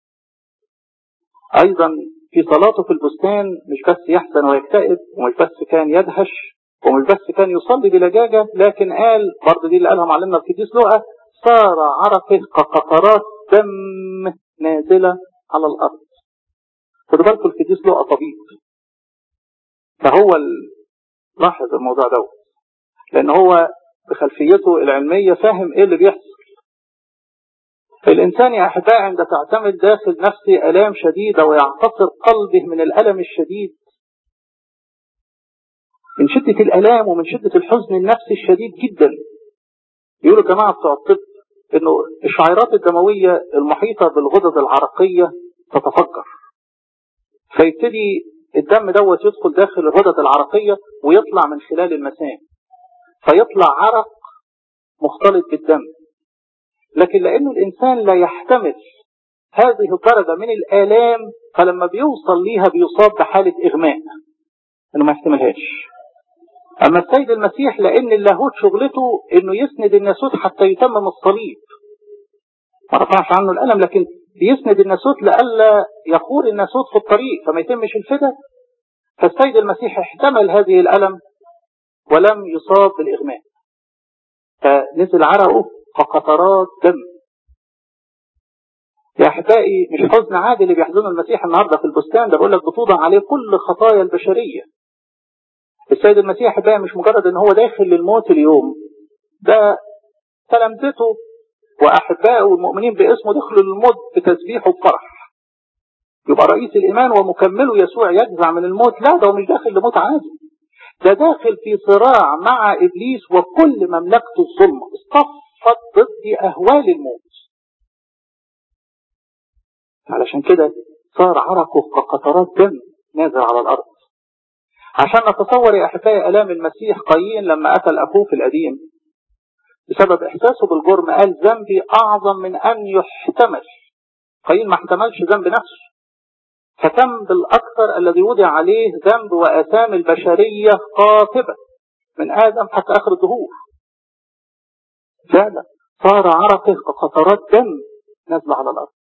أيضا في صلاته في البستان مش بس يحزن ويكتئب ومش بس كان يدهش ومش بس كان يصلي بلجاجة لكن قال برضه دي اللي قالها معلمنا القديس لوقا صار عرقه كقطرات دم نازلة على الأرض خدوا بالكم القديس لوقا طبيب فهو لاحظ الموضوع ده لأن هو بخلفيته العلمية فاهم إيه اللي بيحصل الإنسان يا أحبائي عند تعتمد داخل نفسه ألام شديدة ويعتصر قلبه من الألم الشديد من شدة الألام ومن شدة الحزن النفسي الشديد جدا يقولوا جماعة بتوع الطب إنه الشعيرات الدموية المحيطة بالغدد العرقية تتفجر فيبتدي الدم دوت يدخل داخل الغدد العرقية ويطلع من خلال المسام فيطلع عرق مختلط بالدم لكن لأنه الإنسان لا يحتمل هذه الدرجة من الآلام فلما بيوصل ليها بيصاب بحالة إغماء إنه ما يحتملهاش أما السيد المسيح لأن اللاهوت شغلته إنه يسند الناسوت حتى يتمم الصليب ما رفعش عنه الألم لكن بيسند الناسوت لئلا يخور الناسوت في الطريق فما يتمش الفدا فالسيد المسيح احتمل هذه الألم ولم يصاب بالإغماء فنزل عرقه كقطرات دم يا أحبائي مش حزن عادي اللي بيحزنه المسيح النهارده في البستان ده بقول لك بتوضع عليه كل خطايا البشرية السيد المسيح أحبائي مش مجرد ان هو داخل للموت اليوم ده تلامذته وأحبائه والمؤمنين باسمه دخلوا للموت بتسبيح وبفرح يبقى رئيس الإيمان ومكمله يسوع يجزع من الموت لا ده هو مش داخل لموت عادي ده داخل في صراع مع إبليس وكل مملكته الظلمة اصطفت ضد أهوال الموت علشان كده صار عرقه كقطرات دم نازل على الأرض عشان نتصور يا أحبائي ألام المسيح قايين لما قتل أخوه في القديم بسبب إحساسه بالجرم قال ذنبي أعظم من أن يحتمل قايين ما احتملش ذنب نفسه فتم بالأكثر الذي وضع عليه ذنب وآثام البشرية قاطبة من آدم حتى آخر الدهور فعلا صار عرقه كقطرات دم نازلة على الأرض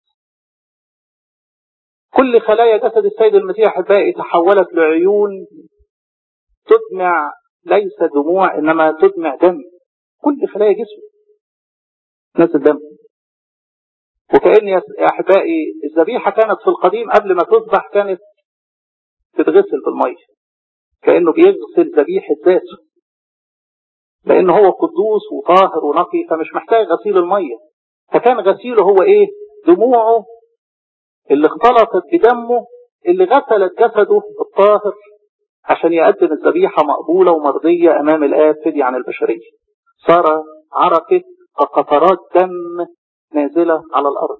كل خلايا جسد السيد المسيح أحبائي تحولت لعيون تدمع ليس دموع إنما تدمع دم كل خلايا جسمه نازل دم وكأن يا أحبائي الذبيحة كانت في القديم قبل ما تذبح كانت تتغسل بالمية كأنه بيغسل ذبيحة ذاته لأنه هو قدوس وطاهر ونقي فمش محتاج غسيل المية فكان غسيله هو إيه دموعه اللي اختلطت بدمه اللي غسلت جسده الطاهر عشان يقدم الذبيحة مقبولة ومرضية أمام الآب فدي عن البشرية صار عرقه كقطرات دم نازلة على الأرض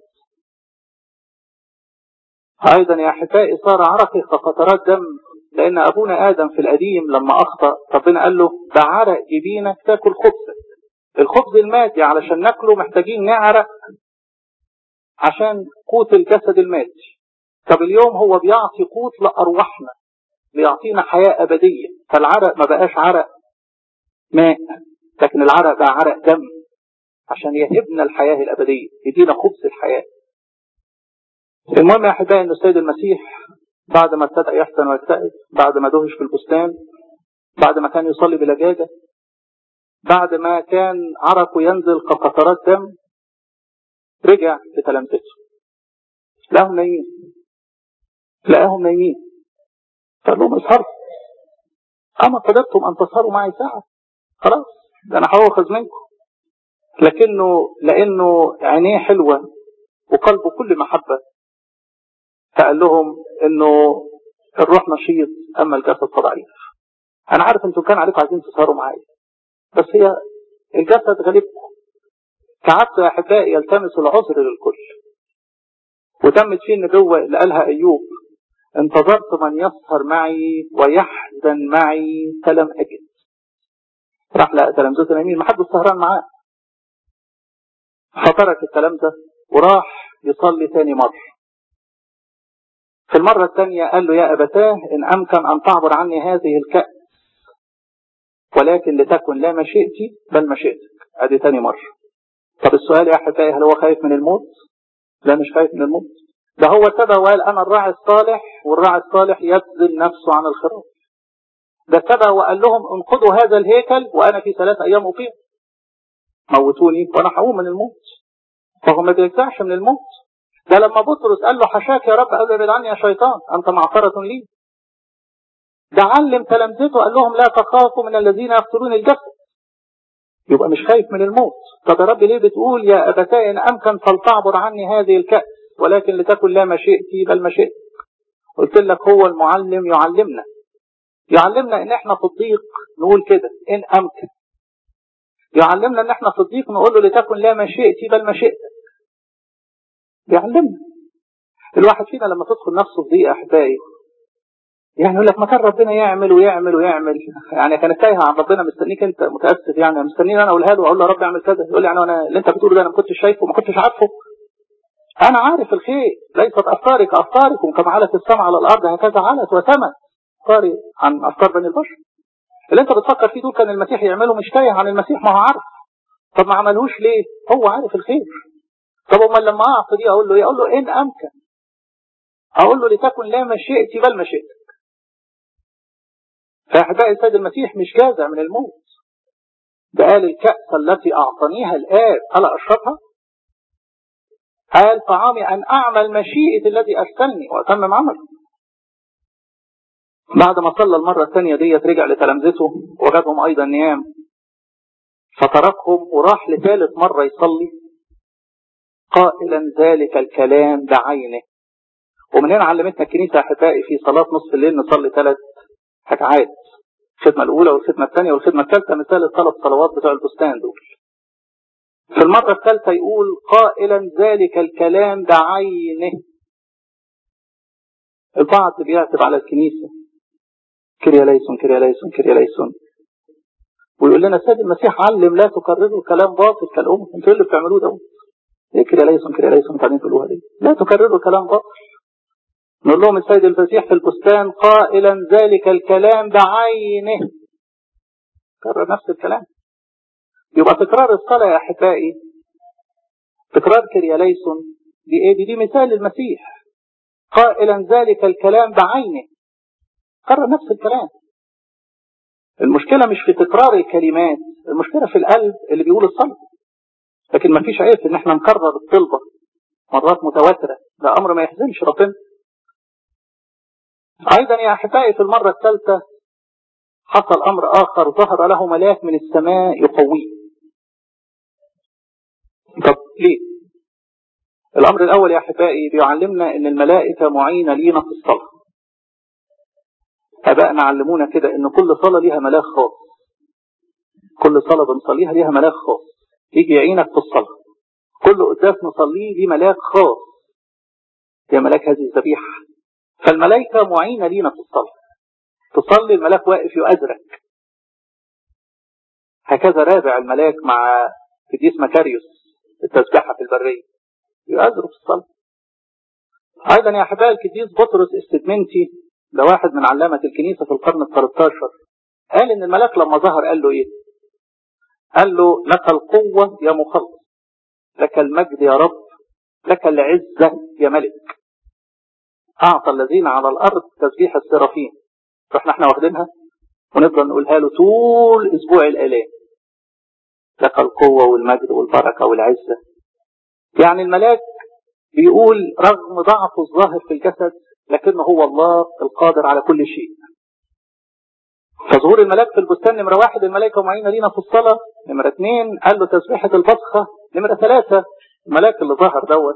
أيضا يا أحبائي صار عرقه كقطرات دم لأن أبونا آدم في القديم لما أخطأ ربنا قال له بعرق جبينك تاكل خبزك الخبز المادي علشان ناكله محتاجين نعرق عشان قوت الجسد المادي طب اليوم هو بيعطي قوت لأرواحنا بيعطينا حياة أبدية فالعرق ما بقاش عرق ماء لكن العرق بقى عرق دم عشان يهبنا الحياة الأبدية يدينا خبز الحياة المهم يا أحبائي أن السيد المسيح بعد ما ابتدأ يحسن ويكتئب بعد ما دهش في البستان بعد ما كان يصلي بلجاجة بعد ما كان عرقه ينزل كقطرات دم رجع لتلامذته لقاهم نايمين لقاهم نايمين قال لهم اسهروا اما قدرتم ان تسهروا معي ساعه خلاص ده انا هاخذ منكم لكنه لانه عينيه حلوه وقلبه كل محبه فقال لهم انه الروح نشيط اما الجسد فضعيف انا عارف انتم كان عليكم عايزين تسهروا معايا بس هي الجسد غالبكم تعبت يا احبائي يلتمس العذر للكل وتمت فيه النبوه اللي قالها ايوب انتظرت من يسهر معي ويحزن معي فلم اجد راح لقى تلامذته نايمين ما حدش سهران معاه فترك التلامذه وراح يصلي ثاني مره في المرة الثانية قال له يا أبتاه إن أمكن أن تعبر عني هذه الكأس ولكن لتكن لا مشيئتي بل مشيئتك ادي تاني مرة طب السؤال يا احبائي هل هو خايف من الموت لا مش خايف من الموت ده هو سبى وقال انا الراعي الصالح والراعي الصالح يبذل نفسه عن الخراف ده سبى وقال لهم انقضوا هذا الهيكل وانا في ثلاث ايام اقيم موتوني وانا هقوم من الموت فهو ما بيرجعش من الموت ده لما بطرس قال له حشاك يا رب قال له ابعد عني يا شيطان انت معصرة لي ده علم تلامذته قال لهم لا تخافوا من الذين يقتلون الجسد يبقى مش خايف من الموت طب يا رب ليه بتقول يا أبتاء إن أمكن فلتعبر عني هذه الكأس ولكن لتكن لا مشيئتي بل مشيئتك قلت لك هو المعلم يعلمنا يعلمنا ان احنا في الضيق نقول كده ان امكن يعلمنا ان احنا في الضيق نقول له لتكن لا مشيئتي بل مشيئتك بيعلمنا الواحد فينا لما تدخل نفسه في ضيق احبائي يعني يقول لك ما كان ربنا يعمل ويعمل ويعمل يعني كانت تايهه عن ربنا مستنيك انت متاسف يعني مستنيني انا اقولها له واقول له يا رب اعمل كذا يقول لي يعني انا اللي انت بتقوله ده انا ما كنتش شايفه وما كنتش عارفه انا عارف الخير ليست افكاري كافكاركم كما علت السماء على الارض هكذا علت وتمت افكاري عن افكار بني البشر اللي انت بتفكر فيه دول كان المسيح يعمله مش تايه عن المسيح ما هو عارف طب ما عملهوش ليه هو عارف الخير طب امال لما اقع في دي اقول له ايه اقول له ان امكن اقول له لتكن لا مشيئتي بل مشيئتك فأحبائي السيد المسيح مش جازع من الموت ده قال الكأس التي أعطانيها الآب ألا أشربها قال طعامي أن أعمل مشيئة الذي أرسلني وأتمم عمله بعد ما صلى المرة الثانية ديت رجع لتلامذته وجدهم أيضا نيام فتركهم وراح لثالث مرة يصلي قائلا ذلك الكلام بعينه ومن هنا علمتنا الكنيسة أحبائي في صلاة نصف الليل نصلي ثلاث ركعات الخدمة الأولى والخدمة الثانية والخدمة الثالثة مثال الثلاث صلوات بتوع البستان دول في المرة الثالثة يقول قائلا ذلك الكلام بعينه البعض بيعتب على الكنيسة كريا ليسون كريا ليسون كريا ليسون ويقول لنا السيد المسيح علم لا تكرروا كلام باطل كالأم انتوا اللي بتعملوه ده ايه كريا ليسون كريا ليسون بعدين تقولوها دي لا تكرروا كلام باطل نقول لهم السيد المسيح في البستان قائلا ذلك الكلام بعينه كرر نفس الكلام يبقى تكرار الصلاة يا أحبائي تكرار كرياليسون دي ايه دي, دي مثال المسيح قائلا ذلك الكلام بعينه كرر نفس الكلام المشكلة مش في تكرار الكلمات المشكلة في القلب اللي بيقول الصلاة لكن ما فيش عيب ان احنا نكرر الطلبة مرات متواترة ده امر ما يحزنش ربنا أيضا يا أحبائي في المرة الثالثة حصل أمر آخر ظهر له ملاك من السماء يقويه طب ليه؟ الأمر الأول يا أحبائي بيعلمنا أن الملائكة معينة لينا في الصلاة أبائنا علمونا كده أن كل صلاة ليها ملاك خاص كل صلاة بنصليها ليها ملاك خاص يجي يعينك في الصلاة كل قداس نصليه ليه ملاك خاص يا ملاك هذه الذبيحة فالملائكة معينة لينا في الصلاة تصلي الملاك واقف يؤذرك هكذا رابع الملاك مع قديس مكاريوس التسبحة في البرية يؤذره في الصلاة أيضا يا أحبائي القديس بطرس استدمنتي ده واحد من علامة الكنيسة في القرن ال 13 قال إن الملاك لما ظهر قال له إيه؟ قال له لك القوة يا مخلص لك المجد يا رب لك العزة يا ملك أعطى الذين على الأرض تسبيح السرافين فإحنا احنا واخدينها ونفضل نقولها له طول أسبوع الآلام لك القوة والمجد والبركة والعزة يعني الملاك بيقول رغم ضعفه الظاهر في الجسد لكنه هو الله القادر على كل شيء فظهور الملاك في البستان نمرة واحد الملائكة معينة لينا في الصلاة نمرة اثنين قال له تسبيحة البطخة نمرة ثلاثة الملاك اللي ظهر دوت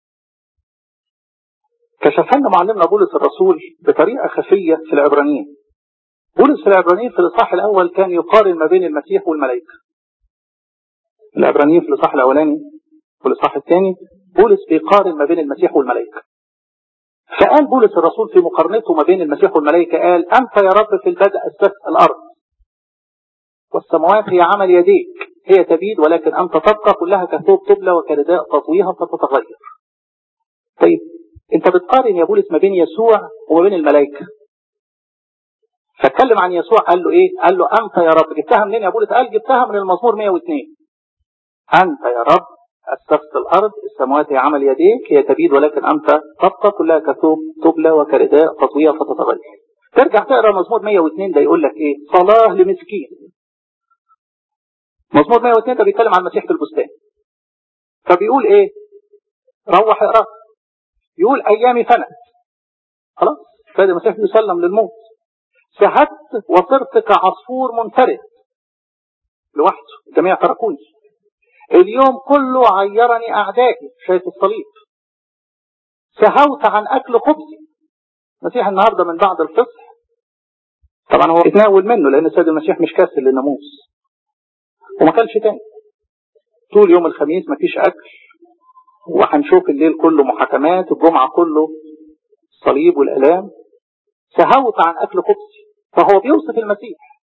كشف لنا معلمنا بولس الرسول بطريقة خفية في العبرانيين بولس في العبرانيين في الإصحاح الأول كان يقارن ما بين المسيح والملائكة العبرانيين في الإصحاح الأولاني والإصحاح الثاني بولس بيقارن ما بين المسيح والملائكة فقال بولس الرسول في مقارنته ما بين المسيح والملائكة قال أنت يا رب في البدء أسست الأرض والسماوات هي عمل يديك هي تبيد ولكن أنت تبقى كلها كثوب تبلى وكرداء تطويها فتتغير طيب أنت بتقارن يا بولس ما بين يسوع وما بين الملائكة فاتكلم عن يسوع قال له ايه قال له انت يا رب جبتها منين يا بولس قال جبتها من المزمور 102 انت يا رب أسست الأرض السماوات هي عمل يديك هي تبيد ولكن أنت تبقى كلها كثوب تبلى وكرداء تطوية فتتغير ترجع تقرا مزمور 102 ده يقول لك ايه صلاة لمسكين مزمور 102 ده بيتكلم عن المسيح في البستان فبيقول ايه روح اقرا يقول ايامي فنت خلاص فادي المسيح يسلم للموت سهدت وصرت كعصفور منفرد لوحده الجميع تركوني اليوم كله عيرني أعدائي شايف الصليب سهوت عن أكل خبزي المسيح النهاردة من بعد الفصح طبعا هو اتناول منه لأن السيد المسيح مش كاسل للناموس وما كلش تاني طول يوم الخميس مفيش أكل وهنشوف الليل كله محاكمات الجمعة كله الصليب والآلام سهوت عن أكل خبزي فهو بيوصف المسيح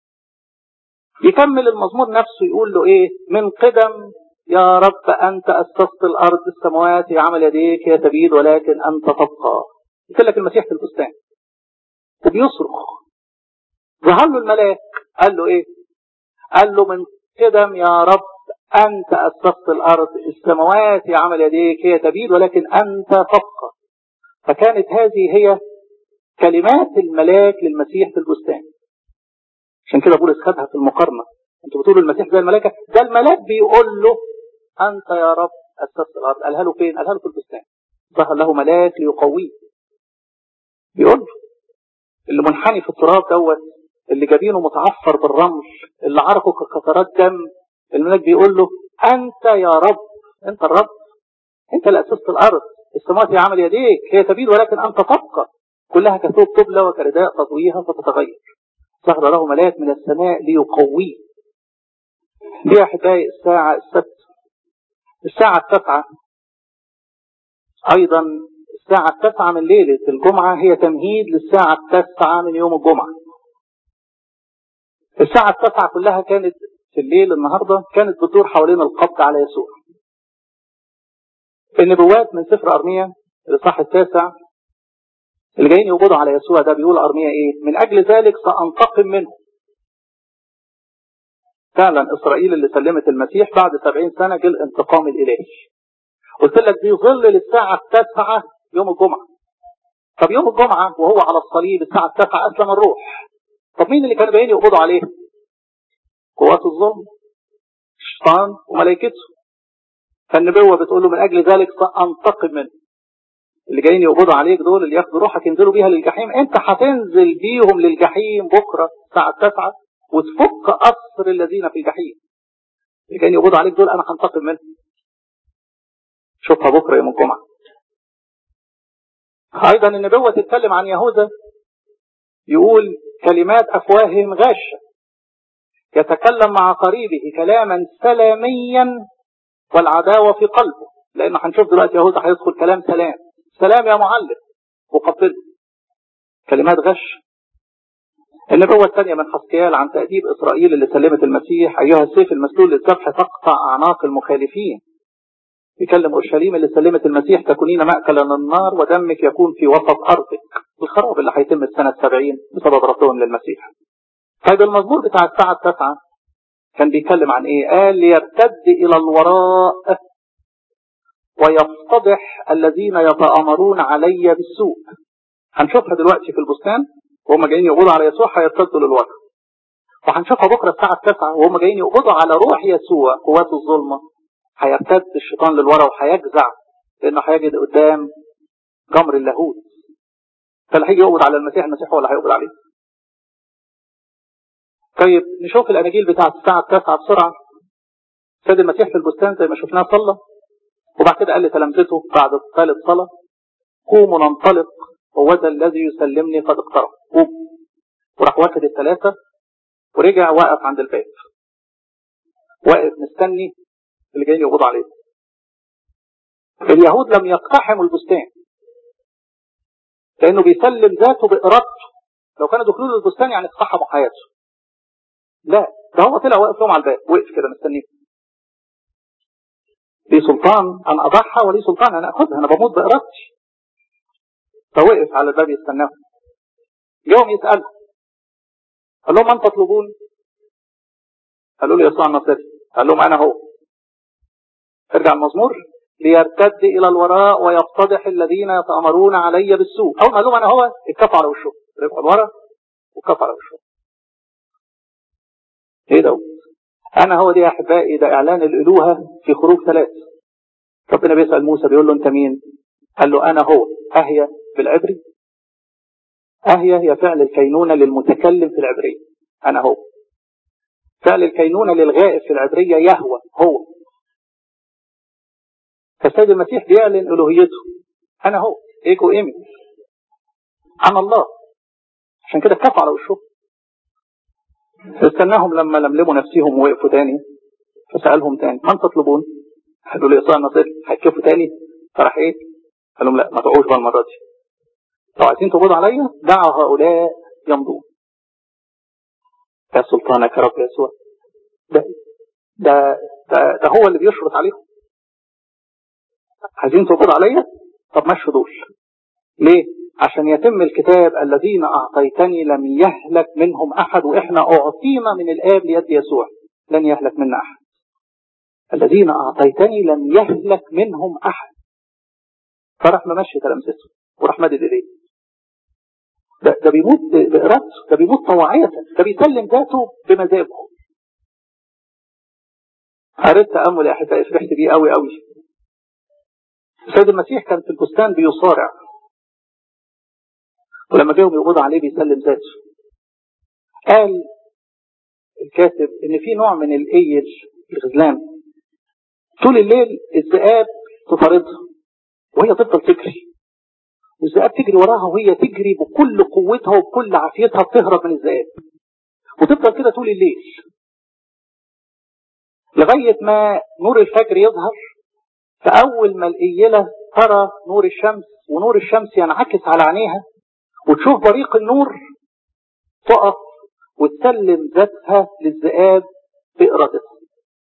يكمل المزمور نفسه يقول له ايه من قدم يا رب أنت أسست الأرض السماوات هي عمل يديك هي تبيد ولكن أنت تبقى قلت لك المسيح في البستان وبيصرخ ظهر له الملاك قال له ايه قال له من قدم يا رب أنت أسست الأرض السماوات هي عمل يديك هي تبيد ولكن أنت تبقى فكانت هذه هي كلمات الملاك للمسيح في البستان عشان كده بولس خدها في المقارنة انتوا بتقولوا المسيح زي الملائكة ده الملاك بيقول له أنت يا رب أسست الأرض قالها له فين؟ قالها له في البستان ظهر له ملاك ليقويه بيقول له اللي منحني في التراب دوت اللي جبينه متعفر بالرمل اللي عرقه كقطرات دم الملاك بيقول له أنت يا رب أنت الرب أنت اللي أسست الأرض السماوات هي عمل يديك هي تبيد ولكن أنت تبقى كلها كثوب تبلى وكرداء تطويها فتتغير ظهر له ملاك من السماء ليقويه دي يا أحبائي الساعة السبت الساعة التاسعة أيضا الساعة التاسعة من ليلة الجمعة هي تمهيد للساعة التاسعة من يوم الجمعة الساعة التاسعة كلها كانت في الليل النهاردة كانت بتدور حوالين القبض على يسوع النبوات من سفر أرمية الإصحاح التاسع اللي جايين يقبضوا على يسوع ده بيقول أرمية إيه من أجل ذلك سأنتقم منه فعلا إسرائيل اللي سلمت المسيح بعد سبعين سنة جه الانتقام الإلهي قلت لك دي ظل للساعة التاسعة يوم الجمعة طب يوم الجمعة وهو على الصليب الساعة التاسعة أسلم الروح طب مين اللي كانوا جايين يقبضوا عليه قوات الظلم الشيطان وملائكته فالنبوة بتقول له من أجل ذلك سأنتقم منه اللي جايين يقبضوا عليك دول اللي ياخدوا روحك ينزلوا بيها للجحيم انت هتنزل بيهم للجحيم بكرة الساعة التاسعة وتفك أسر الذين في الجحيم اللي جايين يقبضوا عليك دول أنا هنتقم منهم شوفها بكرة يوم الجمعة أيضا النبوة تتكلم عن يهوذا يقول كلمات أفواههم غاشة يتكلم مع قريبه كلاما سلاميا والعداوة في قلبه لأن هنشوف دلوقتي يهوذا هيدخل كلام سلام سلام يا معلم وقبله كلمات غش النبوة الثانية من حسكيال عن تأديب إسرائيل اللي سلمت المسيح أيها السيف المسلول للذبح تقطع أعناق المخالفين يكلم أورشليم اللي سلمت المسيح تكونين مأكلا للنار ودمك يكون في وسط أرضك الخراب اللي هيتم السنة السبعين بسبب رفضهم للمسيح طيب المزمور بتاع الساعة التاسعة كان بيتكلم عن ايه قال ليرتد الى الوراء ويفتضح الذين يتآمرون علي بالسوء هنشوفها دلوقتي في البستان وهم جايين يقبضوا على يسوع هيرتدوا للورا وهنشوفها بكره الساعه 9 وهم جايين يقبضوا على روح يسوع قوات الظلمه هيرتد الشيطان للورا وهيجزع لانه هيجد قدام جمر اللاهوت فاللي هيجي يقبض على المسيح المسيح هو اللي هيقبض عليه طيب نشوف الاناجيل بتاعت الساعه 9 بسرعه سيد المسيح في البستان زي ما شفناه صلى وبعد كده قال لتلامذته بعد ثالث صلاه قوموا ننطلق هو ذا الذي يسلمني قد اقترب قوم وراح واخد الثلاثه ورجع واقف عند الباب واقف مستني اللي جايين يقبضوا عليه اليهود لم يقتحموا البستان لانه بيسلم ذاته بارادته لو كانوا دخلوا له البستان يعني اقتحموا حياته لا ده هو طلع واقف لهم على الباب وقف كده مستنيه لي سلطان ان اضحى ولي سلطان ان اخذها انا بموت بارادتي فوقف على الباب يستناهم يوم يسأله قال لهم من تطلبون قالوا له يسوع الناصري قال لهم انا هو ارجع المزمور ليرتد الى الوراء ويفتضح الذين يتامرون علي بالسوء اول ما قال لهم انا هو اتكفوا على وشهم رجعوا لورا وكفوا على وشهم ايه ده انا هو دي يا احبائي ده اعلان الالوهه في خروج ثلاث ربنا بيسال موسى بيقول له انت مين قال له انا هو اهيا بالعبري اهيا هي فعل الكينونه للمتكلم في العبريه انا هو فعل الكينونه للغائب في العبريه يهوى هو فالسيد المسيح بيعلن الوهيته انا هو ايكو ايمي عن الله عشان كده كفى على وشه استناهم لما لملموا نفسهم ووقفوا تاني فسألهم تاني من تطلبون؟ قالوا لي يسوع النصير هتكفوا تاني؟ فراح ايه؟ قال لهم لا ما تقعوش بقى المرة دي لو عايزين تقبضوا عليا دعوا هؤلاء يمضون يا سلطانك يا رب يسوع ده ده ده, ده هو اللي بيشرط عليهم عايزين تقبضوا عليا طب مشوا دول ليه عشان يتم الكتاب الذين أعطيتني لم يهلك منهم أحد وإحنا أعطينا من الآب ليد يسوع لن يهلك منا أحد الذين أعطيتني لم يهلك منهم أحد فراح ممشي تلامذته وراح مدد إيديه ده, ده بيموت بإرادته ده بيموت طواعية ده بيسلم ذاته بمزاجه قريت تأمل يا أحبائي فرحت بيه قوي قوي السيد المسيح كان في البستان بيصارع ولما جاهم يقبضوا عليه بيسلم ذاته قال الكاتب ان في نوع من الايل الغزلان طول الليل الذئاب تطاردها وهي تفضل تجري والذئاب تجري وراها وهي تجري بكل قوتها وبكل عافيتها بتهرب من الذئاب وتفضل كده طول الليل لغاية ما نور الفجر يظهر فأول ما الإيلة ترى نور الشمس ونور الشمس ينعكس على عينيها وتشوف بريق النور تقف وتسلم ذاتها للذئاب بإرادتها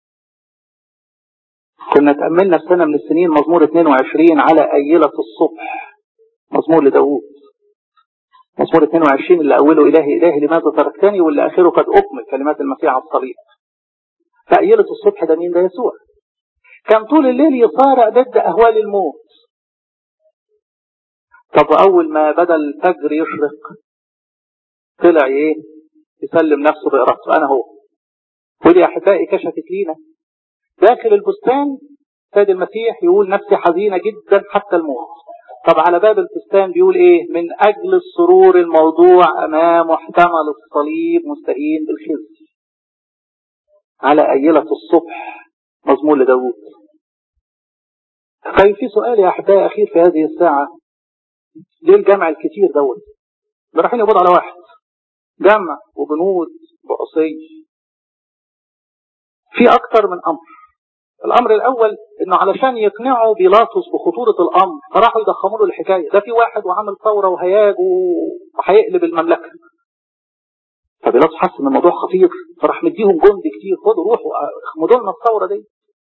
كنا تأملنا في سنة من السنين مزمور 22 على أيلة الصبح مزمور لداوود مزمور 22 اللي أوله إلهي إلهي لماذا تركتني واللي آخره قد أكمل كلمات المسيح على الصليب فأيلة الصبح ده مين ده يسوع كان طول الليل يصارع ضد أهوال الموت طب أول ما بدأ الفجر يشرق طلع إيه يسلم نفسه بإرادته أنا هو ودي أحبائي كشفت لينا داخل البستان سيد المسيح يقول نفسي حزينة جدا حتى الموت طب على باب البستان بيقول ايه من اجل السرور الموضوع امامه احتمل الصليب مستهين بالخزي على ايلة الصبح مزمور لداود طيب في سؤال يا احبائي اخير في هذه الساعة ليه الجمع الكتير دوت ده رايحين يقبضوا على واحد جمع وبنود بقصي في اكتر من امر الامر الاول انه علشان يقنعوا بيلاطس بخطورة الامر فراحوا يضخموا له الحكاية ده في واحد وعمل ثورة وهياج وهيقلب المملكة فبيلاطس حس ان الموضوع خطير فراح مديهم جند كتير خدوا روحوا اخمدوا لنا الثورة دي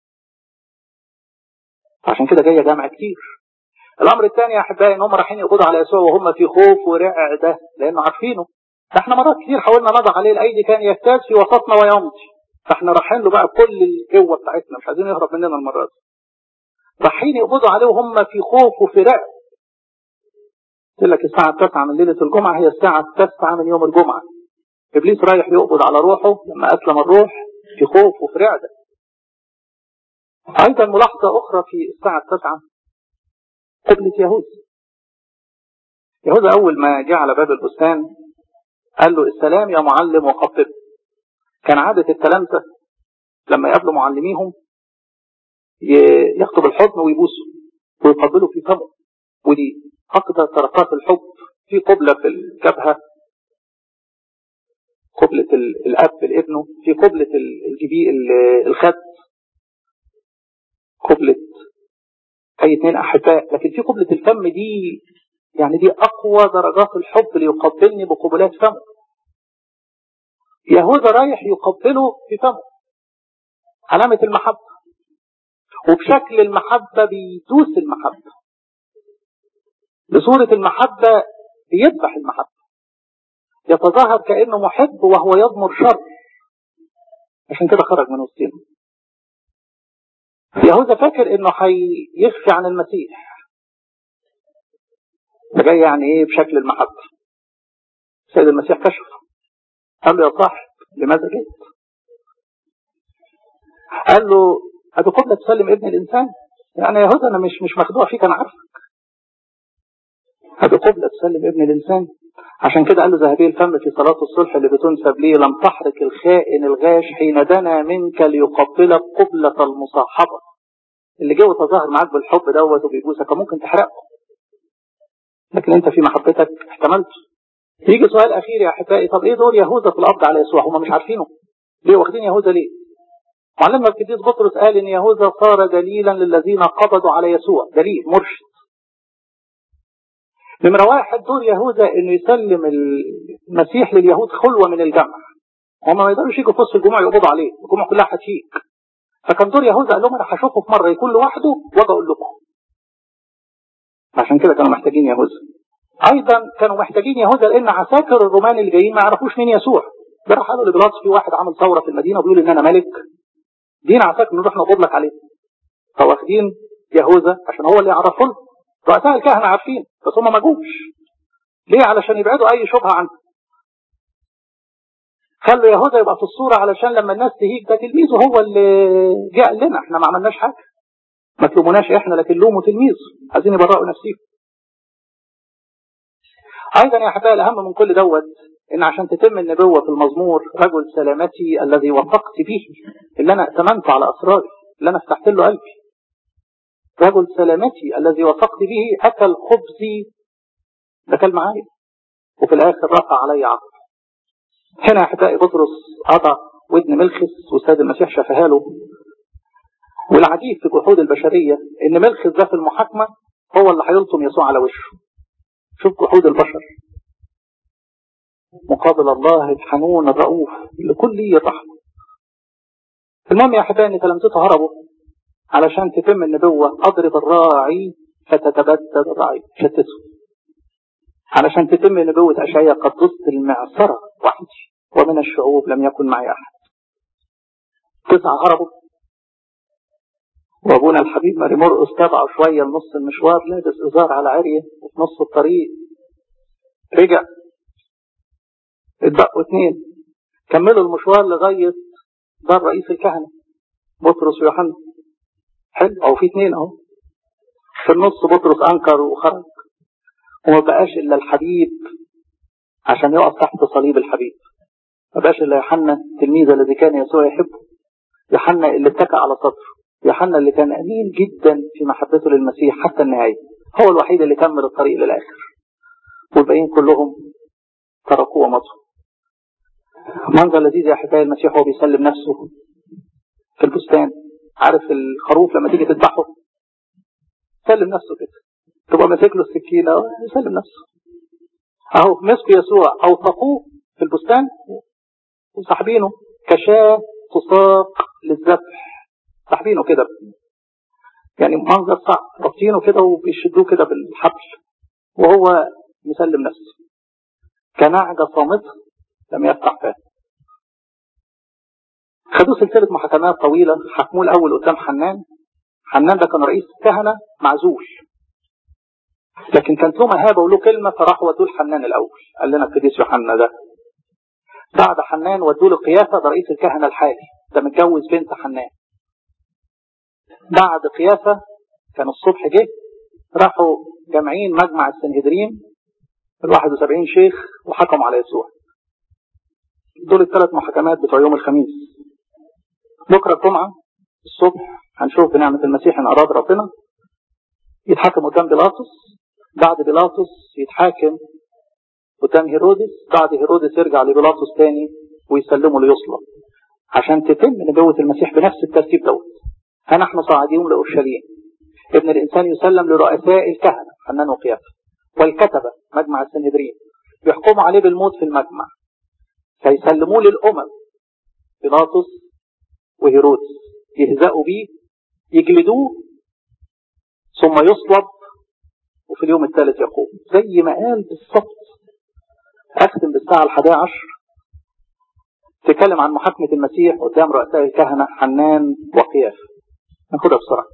عشان كده جاية جمع كتير الامر الثاني يا احبائي ان هم رايحين يقبضوا على يسوع وهم في خوف ورعع ده لانه عارفينه احنا مرات كتير حاولنا نضع عليه الايدي كان يجتاز في وسطنا ويمضي فاحنا رايحين له بقى بكل القوه بتاعتنا مش عايزين يهرب مننا المره دي رايحين يقبضوا عليه وهم في خوف وفي رعب قلت لك الساعة التاسعة من ليلة الجمعة هي الساعة التاسعة من يوم الجمعة إبليس رايح يقبض على روحه لما أسلم الروح في خوف وفي رعدة أيضا ملاحظة أخرى في الساعة التاسعة قبلة يهوذا يهوذا أول ما جاء على باب البستان قال له السلام يا معلم وقبل كان عادة التلامذة لما يقابلوا معلميهم ياخدوا بالحضن ويبوسوا ويقبلوا في فمه ودي أقدر طرقات الحب في قبلة في الجبهة قبلة الأب لابنه في قبلة الجبي الخد قبلة أي اثنين أحباء لكن في قبلة الفم دي يعني دي أقوى درجات الحب ليقبلني بقبلات فمه يهوذا رايح يقبله في فمه علامة المحبة وبشكل المحبة بيدوس المحبة بصورة المحبة بيذبح المحبة يتظاهر كأنه محب وهو يضمر شر عشان كده خرج من وسطنا يهوذا فاكر انه هيخفي عن المسيح ده جاي يعني ايه بشكل المحبة سيد المسيح كشف قال له يا صاحب لماذا جئت قال له أبي قبلة تسلم ابن الإنسان يعني يا يهوذا أنا مش مش مخدوع فيك أنا عارفك أبي قبلة تسلم ابن الإنسان عشان كده قال له ذهبي الفم في صلاة الصلح اللي بتنسب لي لم تحرك الخائن الغاش حين دنا منك ليقبلك قبلة المصاحبة اللي جه وتظاهر معاك بالحب دوت وبيبوسك ممكن تحرقه لكن انت في محبتك احتملته يجي سؤال اخير يا احبائي طب ايه دور يهوذا في القبض على يسوع هم مش عارفينه ليه واخدين يهوذا ليه معلمنا القديس بطرس قال ان يهوذا صار دليلا للذين قبضوا على يسوع دليل مرشد نمرة واحد دور يهوذا انه يسلم المسيح لليهود خلوة من الجمع هم ما يقدروش يجوا في وسط الجمعة يقبضوا عليه الجمعة كلها هتشيك فكان دور يهوذا قال لهم انا هشوفه في مرة يكون لوحده واجي اقول لكم عشان كده كانوا محتاجين يهوذا ايضا كانوا محتاجين يهوذا لان عساكر الرومان اللي جايين ما يعرفوش مين يسوع ده راح قالوا لبيلاطس في واحد عامل ثوره في المدينه وبيقول ان انا ملك دين عساكر نروح نقبض لك عليه فواخدين يهوذا عشان هو اللي يعرفه له رؤساء الكهنه عارفين بس هم ما جوش ليه علشان يبعدوا اي شبهه عنه خلوا يهوذا يبقى في الصوره علشان لما الناس تهيج ده تلميذه هو اللي جاء لنا احنا ما عملناش حاجه ما تلوموناش احنا لكن لوموا تلميذ عايزين يبرئوا نفسيهم ايضا يا احبائي الاهم من كل دوت ان عشان تتم النبوه في المزمور رجل سلامتي الذي وثقت به اللي انا ائتمنت على اسراري اللي انا فتحت له قلبي رجل سلامتي الذي وثقت به اكل خبزي ده كان معايا وفي الاخر رفع علي عقل هنا يا احبائي بطرس قطع ودن ملخس والسيد المسيح شافها له والعجيب في جحود البشرية ان ملخص ده في المحاكمة هو اللي هيلطم يسوع على وشه شوف جحود البشر مقابل الله الحنون الرؤوف لكل الرحمة المهم يا احبائي ان تلامذته هربوا علشان تتم النبوة اضرب الراعي فتتبدد الراعي شتته علشان تتم نبوة أشعياء قد ضست المعصرة وحدي ومن الشعوب لم يكن معي أحد تسعة هربوا وابونا الحبيب ماري مرقس تابعه شوية لنص المشوار لابس ازار على عريه وفي نص الطريق رجع اتبقوا اتنين كملوا المشوار لغاية دار رئيس الكهنة بطرس ويوحنا حلو او في اتنين اهو في النص بطرس انكر وخرج وما بقاش الا الحبيب عشان يقف تحت صليب الحبيب ما بقاش الا يوحنا التلميذ الذي كان يسوع يحبه يوحنا اللي اتكى على سطره يوحنا اللي كان أمين جدا في محبته للمسيح حتى النهاية هو الوحيد اللي كمل الطريق للآخر والباقيين كلهم تركوه ومضوا منظر لذيذ يا أحبائي المسيح هو بيسلم نفسه في البستان عارف الخروف لما تيجي تذبحه سلم نفسه كده تبقى ماسك له السكينة يسلم نفسه أهو مسكوا يسوع أوثقوه في البستان وصاحبينه كشاة تساق للذبح ساحبينه كده يعني منظر صعب رابطينه كده وبيشدوه كده بالحبل وهو يسلم نفسه كنعجة صامتة لم يفتح فاه خدوه سلسلة محاكمات طويلة حكموه الأول قدام حنان حنان ده كان رئيس كهنة معزول لكن كانت له مهابة وله كلمة فراح ودوه لحنان الأول قال لنا القديس يوحنا ده بعد حنان ودوه لقيافة ده رئيس الكهنة الحالي ده متجوز بنت حنان بعد قيافة كان الصبح جه راحوا جامعين مجمع السنهدرين ال 71 شيخ وحكموا على يسوع دول الثلاث محاكمات بتوع يوم الخميس بكرة الجمعة الصبح هنشوف بنعمة المسيح إن أراد ربنا يتحاكم قدام بيلاطس بعد بيلاطس يتحاكم قدام هيرودس بعد هيرودس يرجع لبيلاطس تاني ويسلمه ليصلب عشان تتم نبوة المسيح بنفس الترتيب دوت فنحن صاعدين لأورشليم ابن الإنسان يسلم لرؤساء الكهنة حنان وقيافة والكتبة مجمع السنهدرين يحكموا عليه بالموت في المجمع فيسلموه للأمم بيلاطس وهيرودس يهزأوا بيه يجلدوه ثم يصلب وفي اليوم الثالث يقوم زي ما قال بالضبط أختم بالساعة الحادية عشر تكلم عن محاكمة المسيح قدام رؤساء الكهنة حنان وقياف ناخدها بسرعة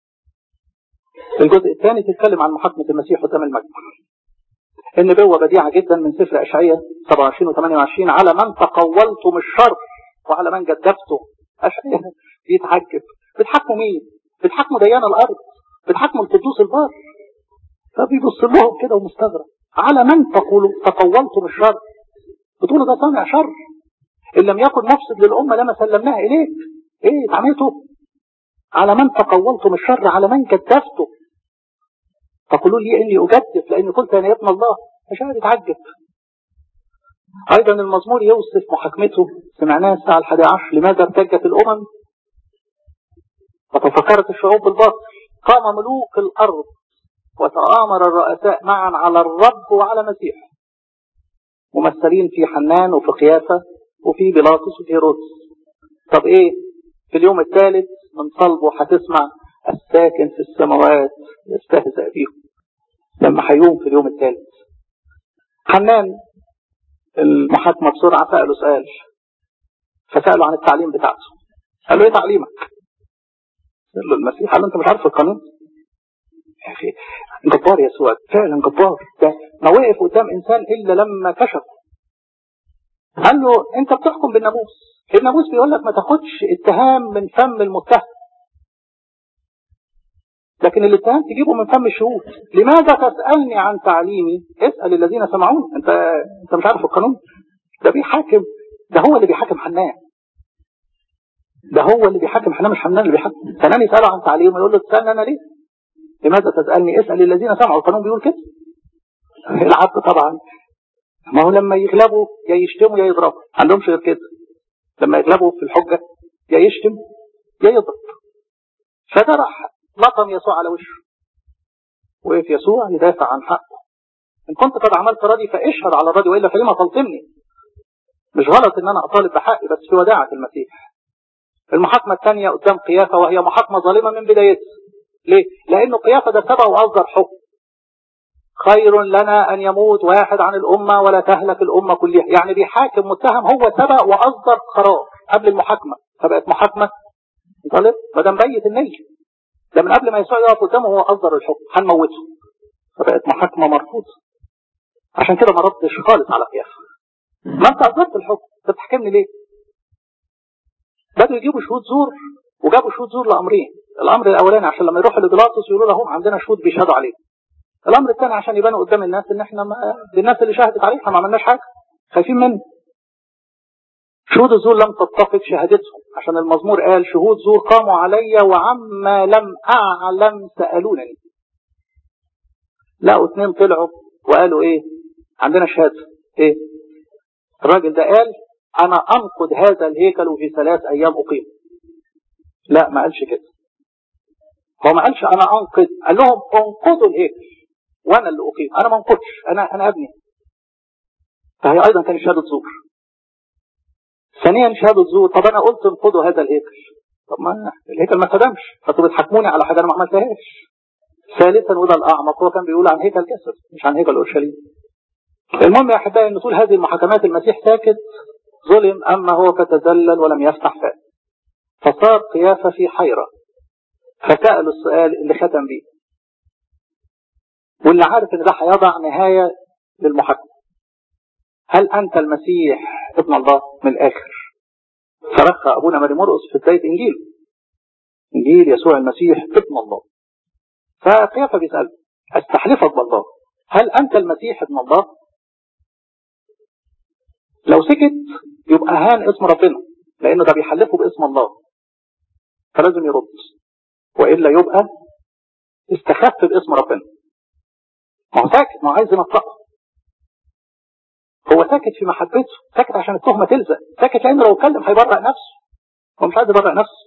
الجزء الثاني تتكلم عن محاكمة المسيح قدام المجمع النبوة بديعة جدا من سفر أشعية 27 و 28 على من تقولتم الشر وعلى من جدفتم أشعية بيتعجب بتحكموا مين؟ بتحكموا ديان الأرض بتحكموا القدوس البار فبيبص لهم كده ومستغرب على من تقولوا تقولتم الشر بتقولوا ده صانع شر إن لم يكن مفسد للأمة لما سلمناها إليك إيه اتعميتوا على من تقولتم الشر على من جدفتم تقولون لي إني أجدف لأني قلت أنا ابن الله مش قاعد يتعجب أيضا المزمور يوصف محاكمته سمعناه الساعة الحادية عشر لماذا ارتجت الأمم وتفكرت الشعوب بالباطل قام ملوك الأرض وتآمر الرؤساء معا على الرب وعلى مسيح ممثلين في حنان وفي قيافة وفي بيلاطس وفي هيرودس طب ايه في اليوم الثالث من صلبه هتسمع الساكن في السماوات يستهزأ بيهم لما هيقوم في اليوم الثالث حنان المحاكمة بسرعة سأله سؤال فسأله عن التعليم بتاعته قال له ايه تعليمك قال له المسيح قال له انت مش عارف القانون يا اخي جبار يسوع فعلا جبار ده ما وقف قدام انسان الا لما كشف قال له انت بتحكم بالناموس الناموس بيقول لك ما تاخدش اتهام من فم المتهم لكن الاتهام تجيبه من فم الشهود لماذا تسألني عن تعليمي اسأل الذين سمعون انت انت مش عارف القانون ده بيحاكم ده هو اللي بيحاكم حنان ده هو اللي بيحاكم حنان مش حنان اللي بيحاكم حنان يسأله عن تعليمه يقول له تسألني انا ليه لماذا تسألني اسأل الذين سمعوا القانون بيقول كده العبد طبعا ما هو لما يغلبوا يا يشتموا يا يضربوا ما عندهمش غير كده لما يغلبوا في الحجة يا يشتم يا يضرب فده راح لطم يسوع على وشه وقف يسوع يدافع عن حقه ان كنت قد عملت راضي فاشهد على الراضي والا فلما تلطمني مش غلط ان انا اطالب بحقي بس في وداعة المسيح المحاكمة الثانية قدام قيافة وهي محاكمة ظالمة من بدايتها ليه؟ لأنه قيافة ده سبق وأصدر حكم خير لنا أن يموت واحد عن الأمة ولا تهلك الأمة كلها يعني بيحاكم متهم هو سبق وأصدر قرار قبل المحاكمة فبقت محاكمة ظالم فده مبيت النية ده من قبل ما يسوع يقف قدامه هو أصدر الحكم هنموته فبقت محاكمة مرفوضة عشان كده ما ردش خالص على قيافة ما انت أصدرت الحكم انت بتحكمني ليه؟ بدوا يجيبوا شهود زور وجابوا شهود زور لأمرين الأمر الأولاني عشان لما يروحوا لبيلاطس يقولوا لهم عندنا شهود بيشهدوا عليه الأمر الثاني عشان يبانوا قدام الناس إن إحنا ما الناس اللي شهدت عليه إحنا ما عملناش حاجة خايفين منه شهود الزور لم تتفق شهادتهم عشان المزمور قال شهود زور قاموا علي وعما لم أعلم سألونني لقوا اثنين طلعوا وقالوا ايه عندنا شهادة ايه الراجل ده قال انا انقض هذا الهيكل وفي ثلاث ايام اقيم لا ما قالش كده هو ما قالش انا انقض قال لهم انقضوا الهيكل وانا اللي اقيم انا ما انقضش انا انا ابني فهي ايضا كانت شهاده زور ثانيا شهاده زور طب انا قلت انقضوا هذا الهيكل طب ما الهيكل ما خدمش فانتوا بتحاكموني على حاجه انا ما عملتهاش ثالثا وده الاعمق هو كان بيقول عن هيكل جسد مش عن هيكل اورشليم المهم يا احبائي ان طول هذه المحاكمات المسيح ساكت ظلم اما هو فتذلل ولم يفتح فاه فصار قيافه في حيره فسأل السؤال اللي ختم بيه واللي عارف ان ده هيضع نهاية للمحاكمة هل أنت المسيح ابن الله من الآخر صرخ أبونا ماري مرقس في بداية إنجيل إنجيل يسوع المسيح ابن الله فقيافة بيسأل استحلفك بالله هل أنت المسيح ابن الله لو سكت يبقى هان اسم ربنا لأنه ده بيحلفه باسم الله فلازم يرد وإلا يبقى استخف باسم ربنا ما هو ساكت ما هو عايز ينطقه هو ساكت في محبته ساكت عشان التهمة تلزق ساكت لأنه لو اتكلم هيبرأ نفسه هو مش عايز يبرأ نفسه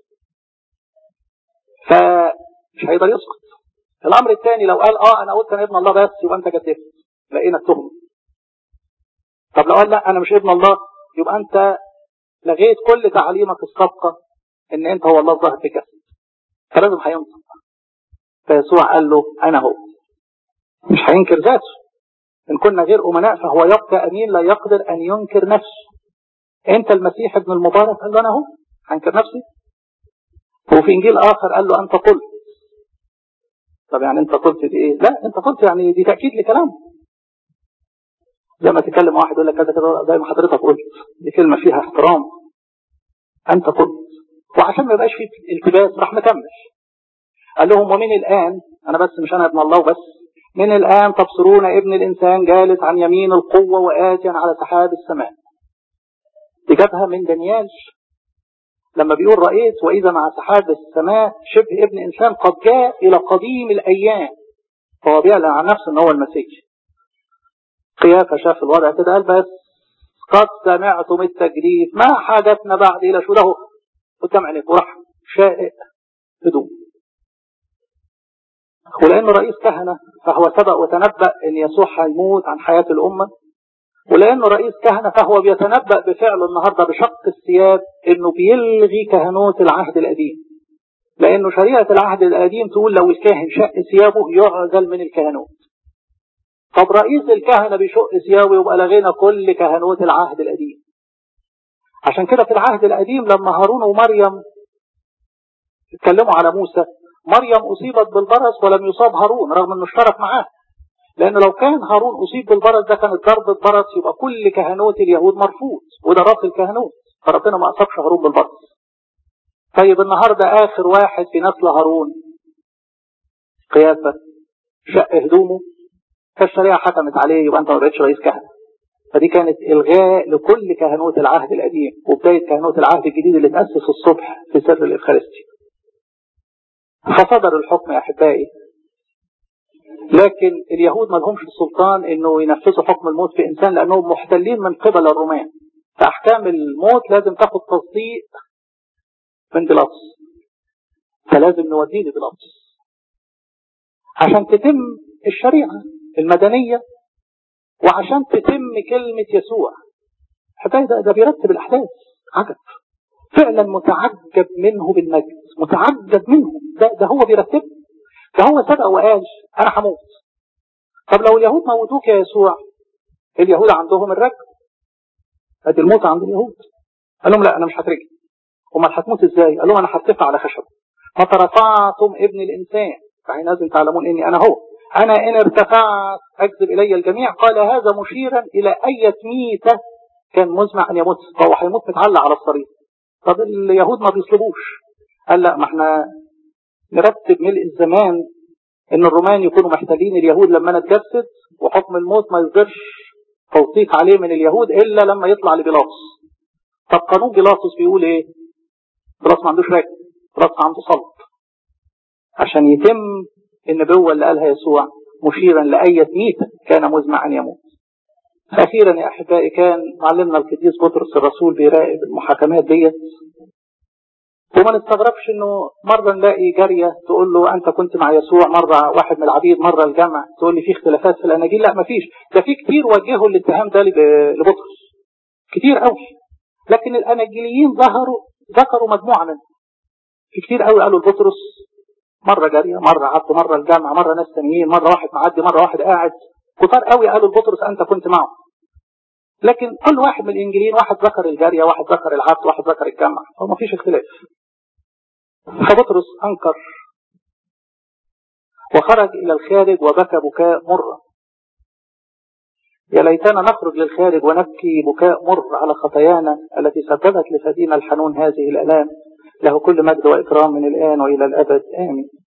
فمش هيقدر يسكت الأمر الثاني لو قال اه أنا قلت أنا ابن الله بس يبقى أنت كذبت لقينا التهمة طب لو قال لا أنا مش ابن الله يبقى أنت لغيت كل تعليمك السابقة إن أنت هو الله الظاهر في كسب فلازم هينطق فيسوع قال له أنا هو مش هينكر ذاته إن كنا غير أمناء فهو يبقى أمين لا يقدر أن ينكر نفسه أنت المسيح ابن المبارك قال له أنا هو هنكر نفسي وفي إنجيل آخر قال له أنت قلت طب يعني أنت قلت دي إيه لا أنت قلت يعني دي تأكيد لكلام زي ما تكلم واحد يقول لك كذا كذا زي ما حضرتك قلت دي كلمة فيها احترام أنت قلت وعشان ما يبقاش في التباس راح مكمل قال لهم ومن الآن أنا بس مش أنا ابن الله وبس من الآن تبصرون ابن الإنسان جالس عن يمين القوة وآتيا على سحاب السماء دي جابها من دانيال لما بيقول رأيت وإذا مع سحاب السماء شبه ابن إنسان قد جاء إلى قديم الأيام فهو بيعلن عن نفسه أنه هو المسيح قيافة شاف الوضع كده قال بس قد سمعتم التجديد ما حاجتنا بعد إلى شو له قدام عينيك وراح شائق هدوء ولأنه رئيس كهنة فهو سبق وتنبأ أن يسوع هيموت عن حياة الأمة ولأنه رئيس كهنة فهو بيتنبأ بفعله النهاردة بشق الثياب أنه بيلغي كهنوت العهد القديم لأنه شريعة العهد القديم تقول لو الكاهن شق ثيابه يعزل من الكهنوت طب رئيس الكهنة بيشق ثيابه يبقى لغينا كل كهنوت العهد القديم عشان كده في العهد القديم لما هارون ومريم اتكلموا على موسى مريم أصيبت بالبرص ولم يصاب هارون رغم أنه اشترك معاه لأن لو كان هارون أصيب بالبرص ده كانت ضربة برص يبقى كل كهنوت اليهود مرفوض وده راس الكهنوت فربنا ما أصابش هارون بالبرص طيب النهاردة آخر واحد في نسل هارون قيافة شق هدومه فالشريعة حكمت عليه يبقى أنت ما بقتش رئيس كهنة فدي كانت إلغاء لكل كهنوت العهد القديم وبداية كهنوت العهد الجديد اللي تأسس الصبح في سر الإفخارستي فصدر الحكم يا أحبائي لكن اليهود ما لهمش السلطان انه ينفذوا حكم الموت في انسان لانهم محتلين من قبل الرومان فاحكام الموت لازم تاخد تصديق من بيلاطس فلازم نوديه لبيلاطس عشان تتم الشريعة المدنية وعشان تتم كلمة يسوع حبايبي ده, ده بيرتب الأحداث عجب فعلا متعجب منه بالمجد متعجب منه ده, ده هو بيرتب ده هو سبق وقال أنا هموت طب لو اليهود موتوك يا يسوع اليهود عندهم الرجل ادي الموت عند اليهود قال لهم لا أنا مش هترجع امال هتموت ازاي قال لهم أنا هرتفع على خشب فترفعتم ابن الإنسان فحين لازم تعلمون إني أنا هو أنا إن ارتفعت أكذب إلي الجميع قال هذا مشيرا إلى أية ميتة كان مزمع أن يموت فهو هيموت متعلق على الصليب طب اليهود ما بيصلبوش قال لا ما احنا نرتب ملء الزمان ان الرومان يكونوا محتاجين اليهود لما نتجسد وحكم الموت ما يصدرش توثيق عليه من اليهود الا لما يطلع لبيلاطس طب قانون بيلاطس بيقول ايه بيلاطس ما عندوش راكب بيلاطس عنده صلب عشان يتم النبوة اللي قالها يسوع مشيرا لأية ميتة كان مزمع أن يموت أخيرا يا أحبائي كان معلمنا القديس بطرس الرسول بيراقب المحاكمات ديت وما نستغربش انه مرة نلاقي جارية تقول له انت كنت مع يسوع مرة واحد من العبيد مرة الجمع تقول لي في اختلافات في الاناجيل لا ما فيش ده في كتير وجهوا الاتهام ده لبطرس كتير قوي لكن الاناجيليين ظهروا ذكروا مجموعة منهم في كتير قوي قالوا لبطرس مرة جارية مرة عبد مرة الجامع مرة ناس تانيين مرة واحد معدي مرة واحد قاعد كتار قوي قالوا لبطرس انت كنت معه لكن كل واحد من الانجيليين واحد ذكر الجارية واحد ذكر العبد واحد ذكر الجامع هو ما فيش اختلاف فبطرس انكر وخرج إلى الخارج وبكى بكاء مرة يا ليتنا نخرج للخارج ونبكي بكاء مر على خطايانا التي سببت لفدينا الحنون هذه الآلام له كل مجد وإكرام من الآن وإلى الأبد آمين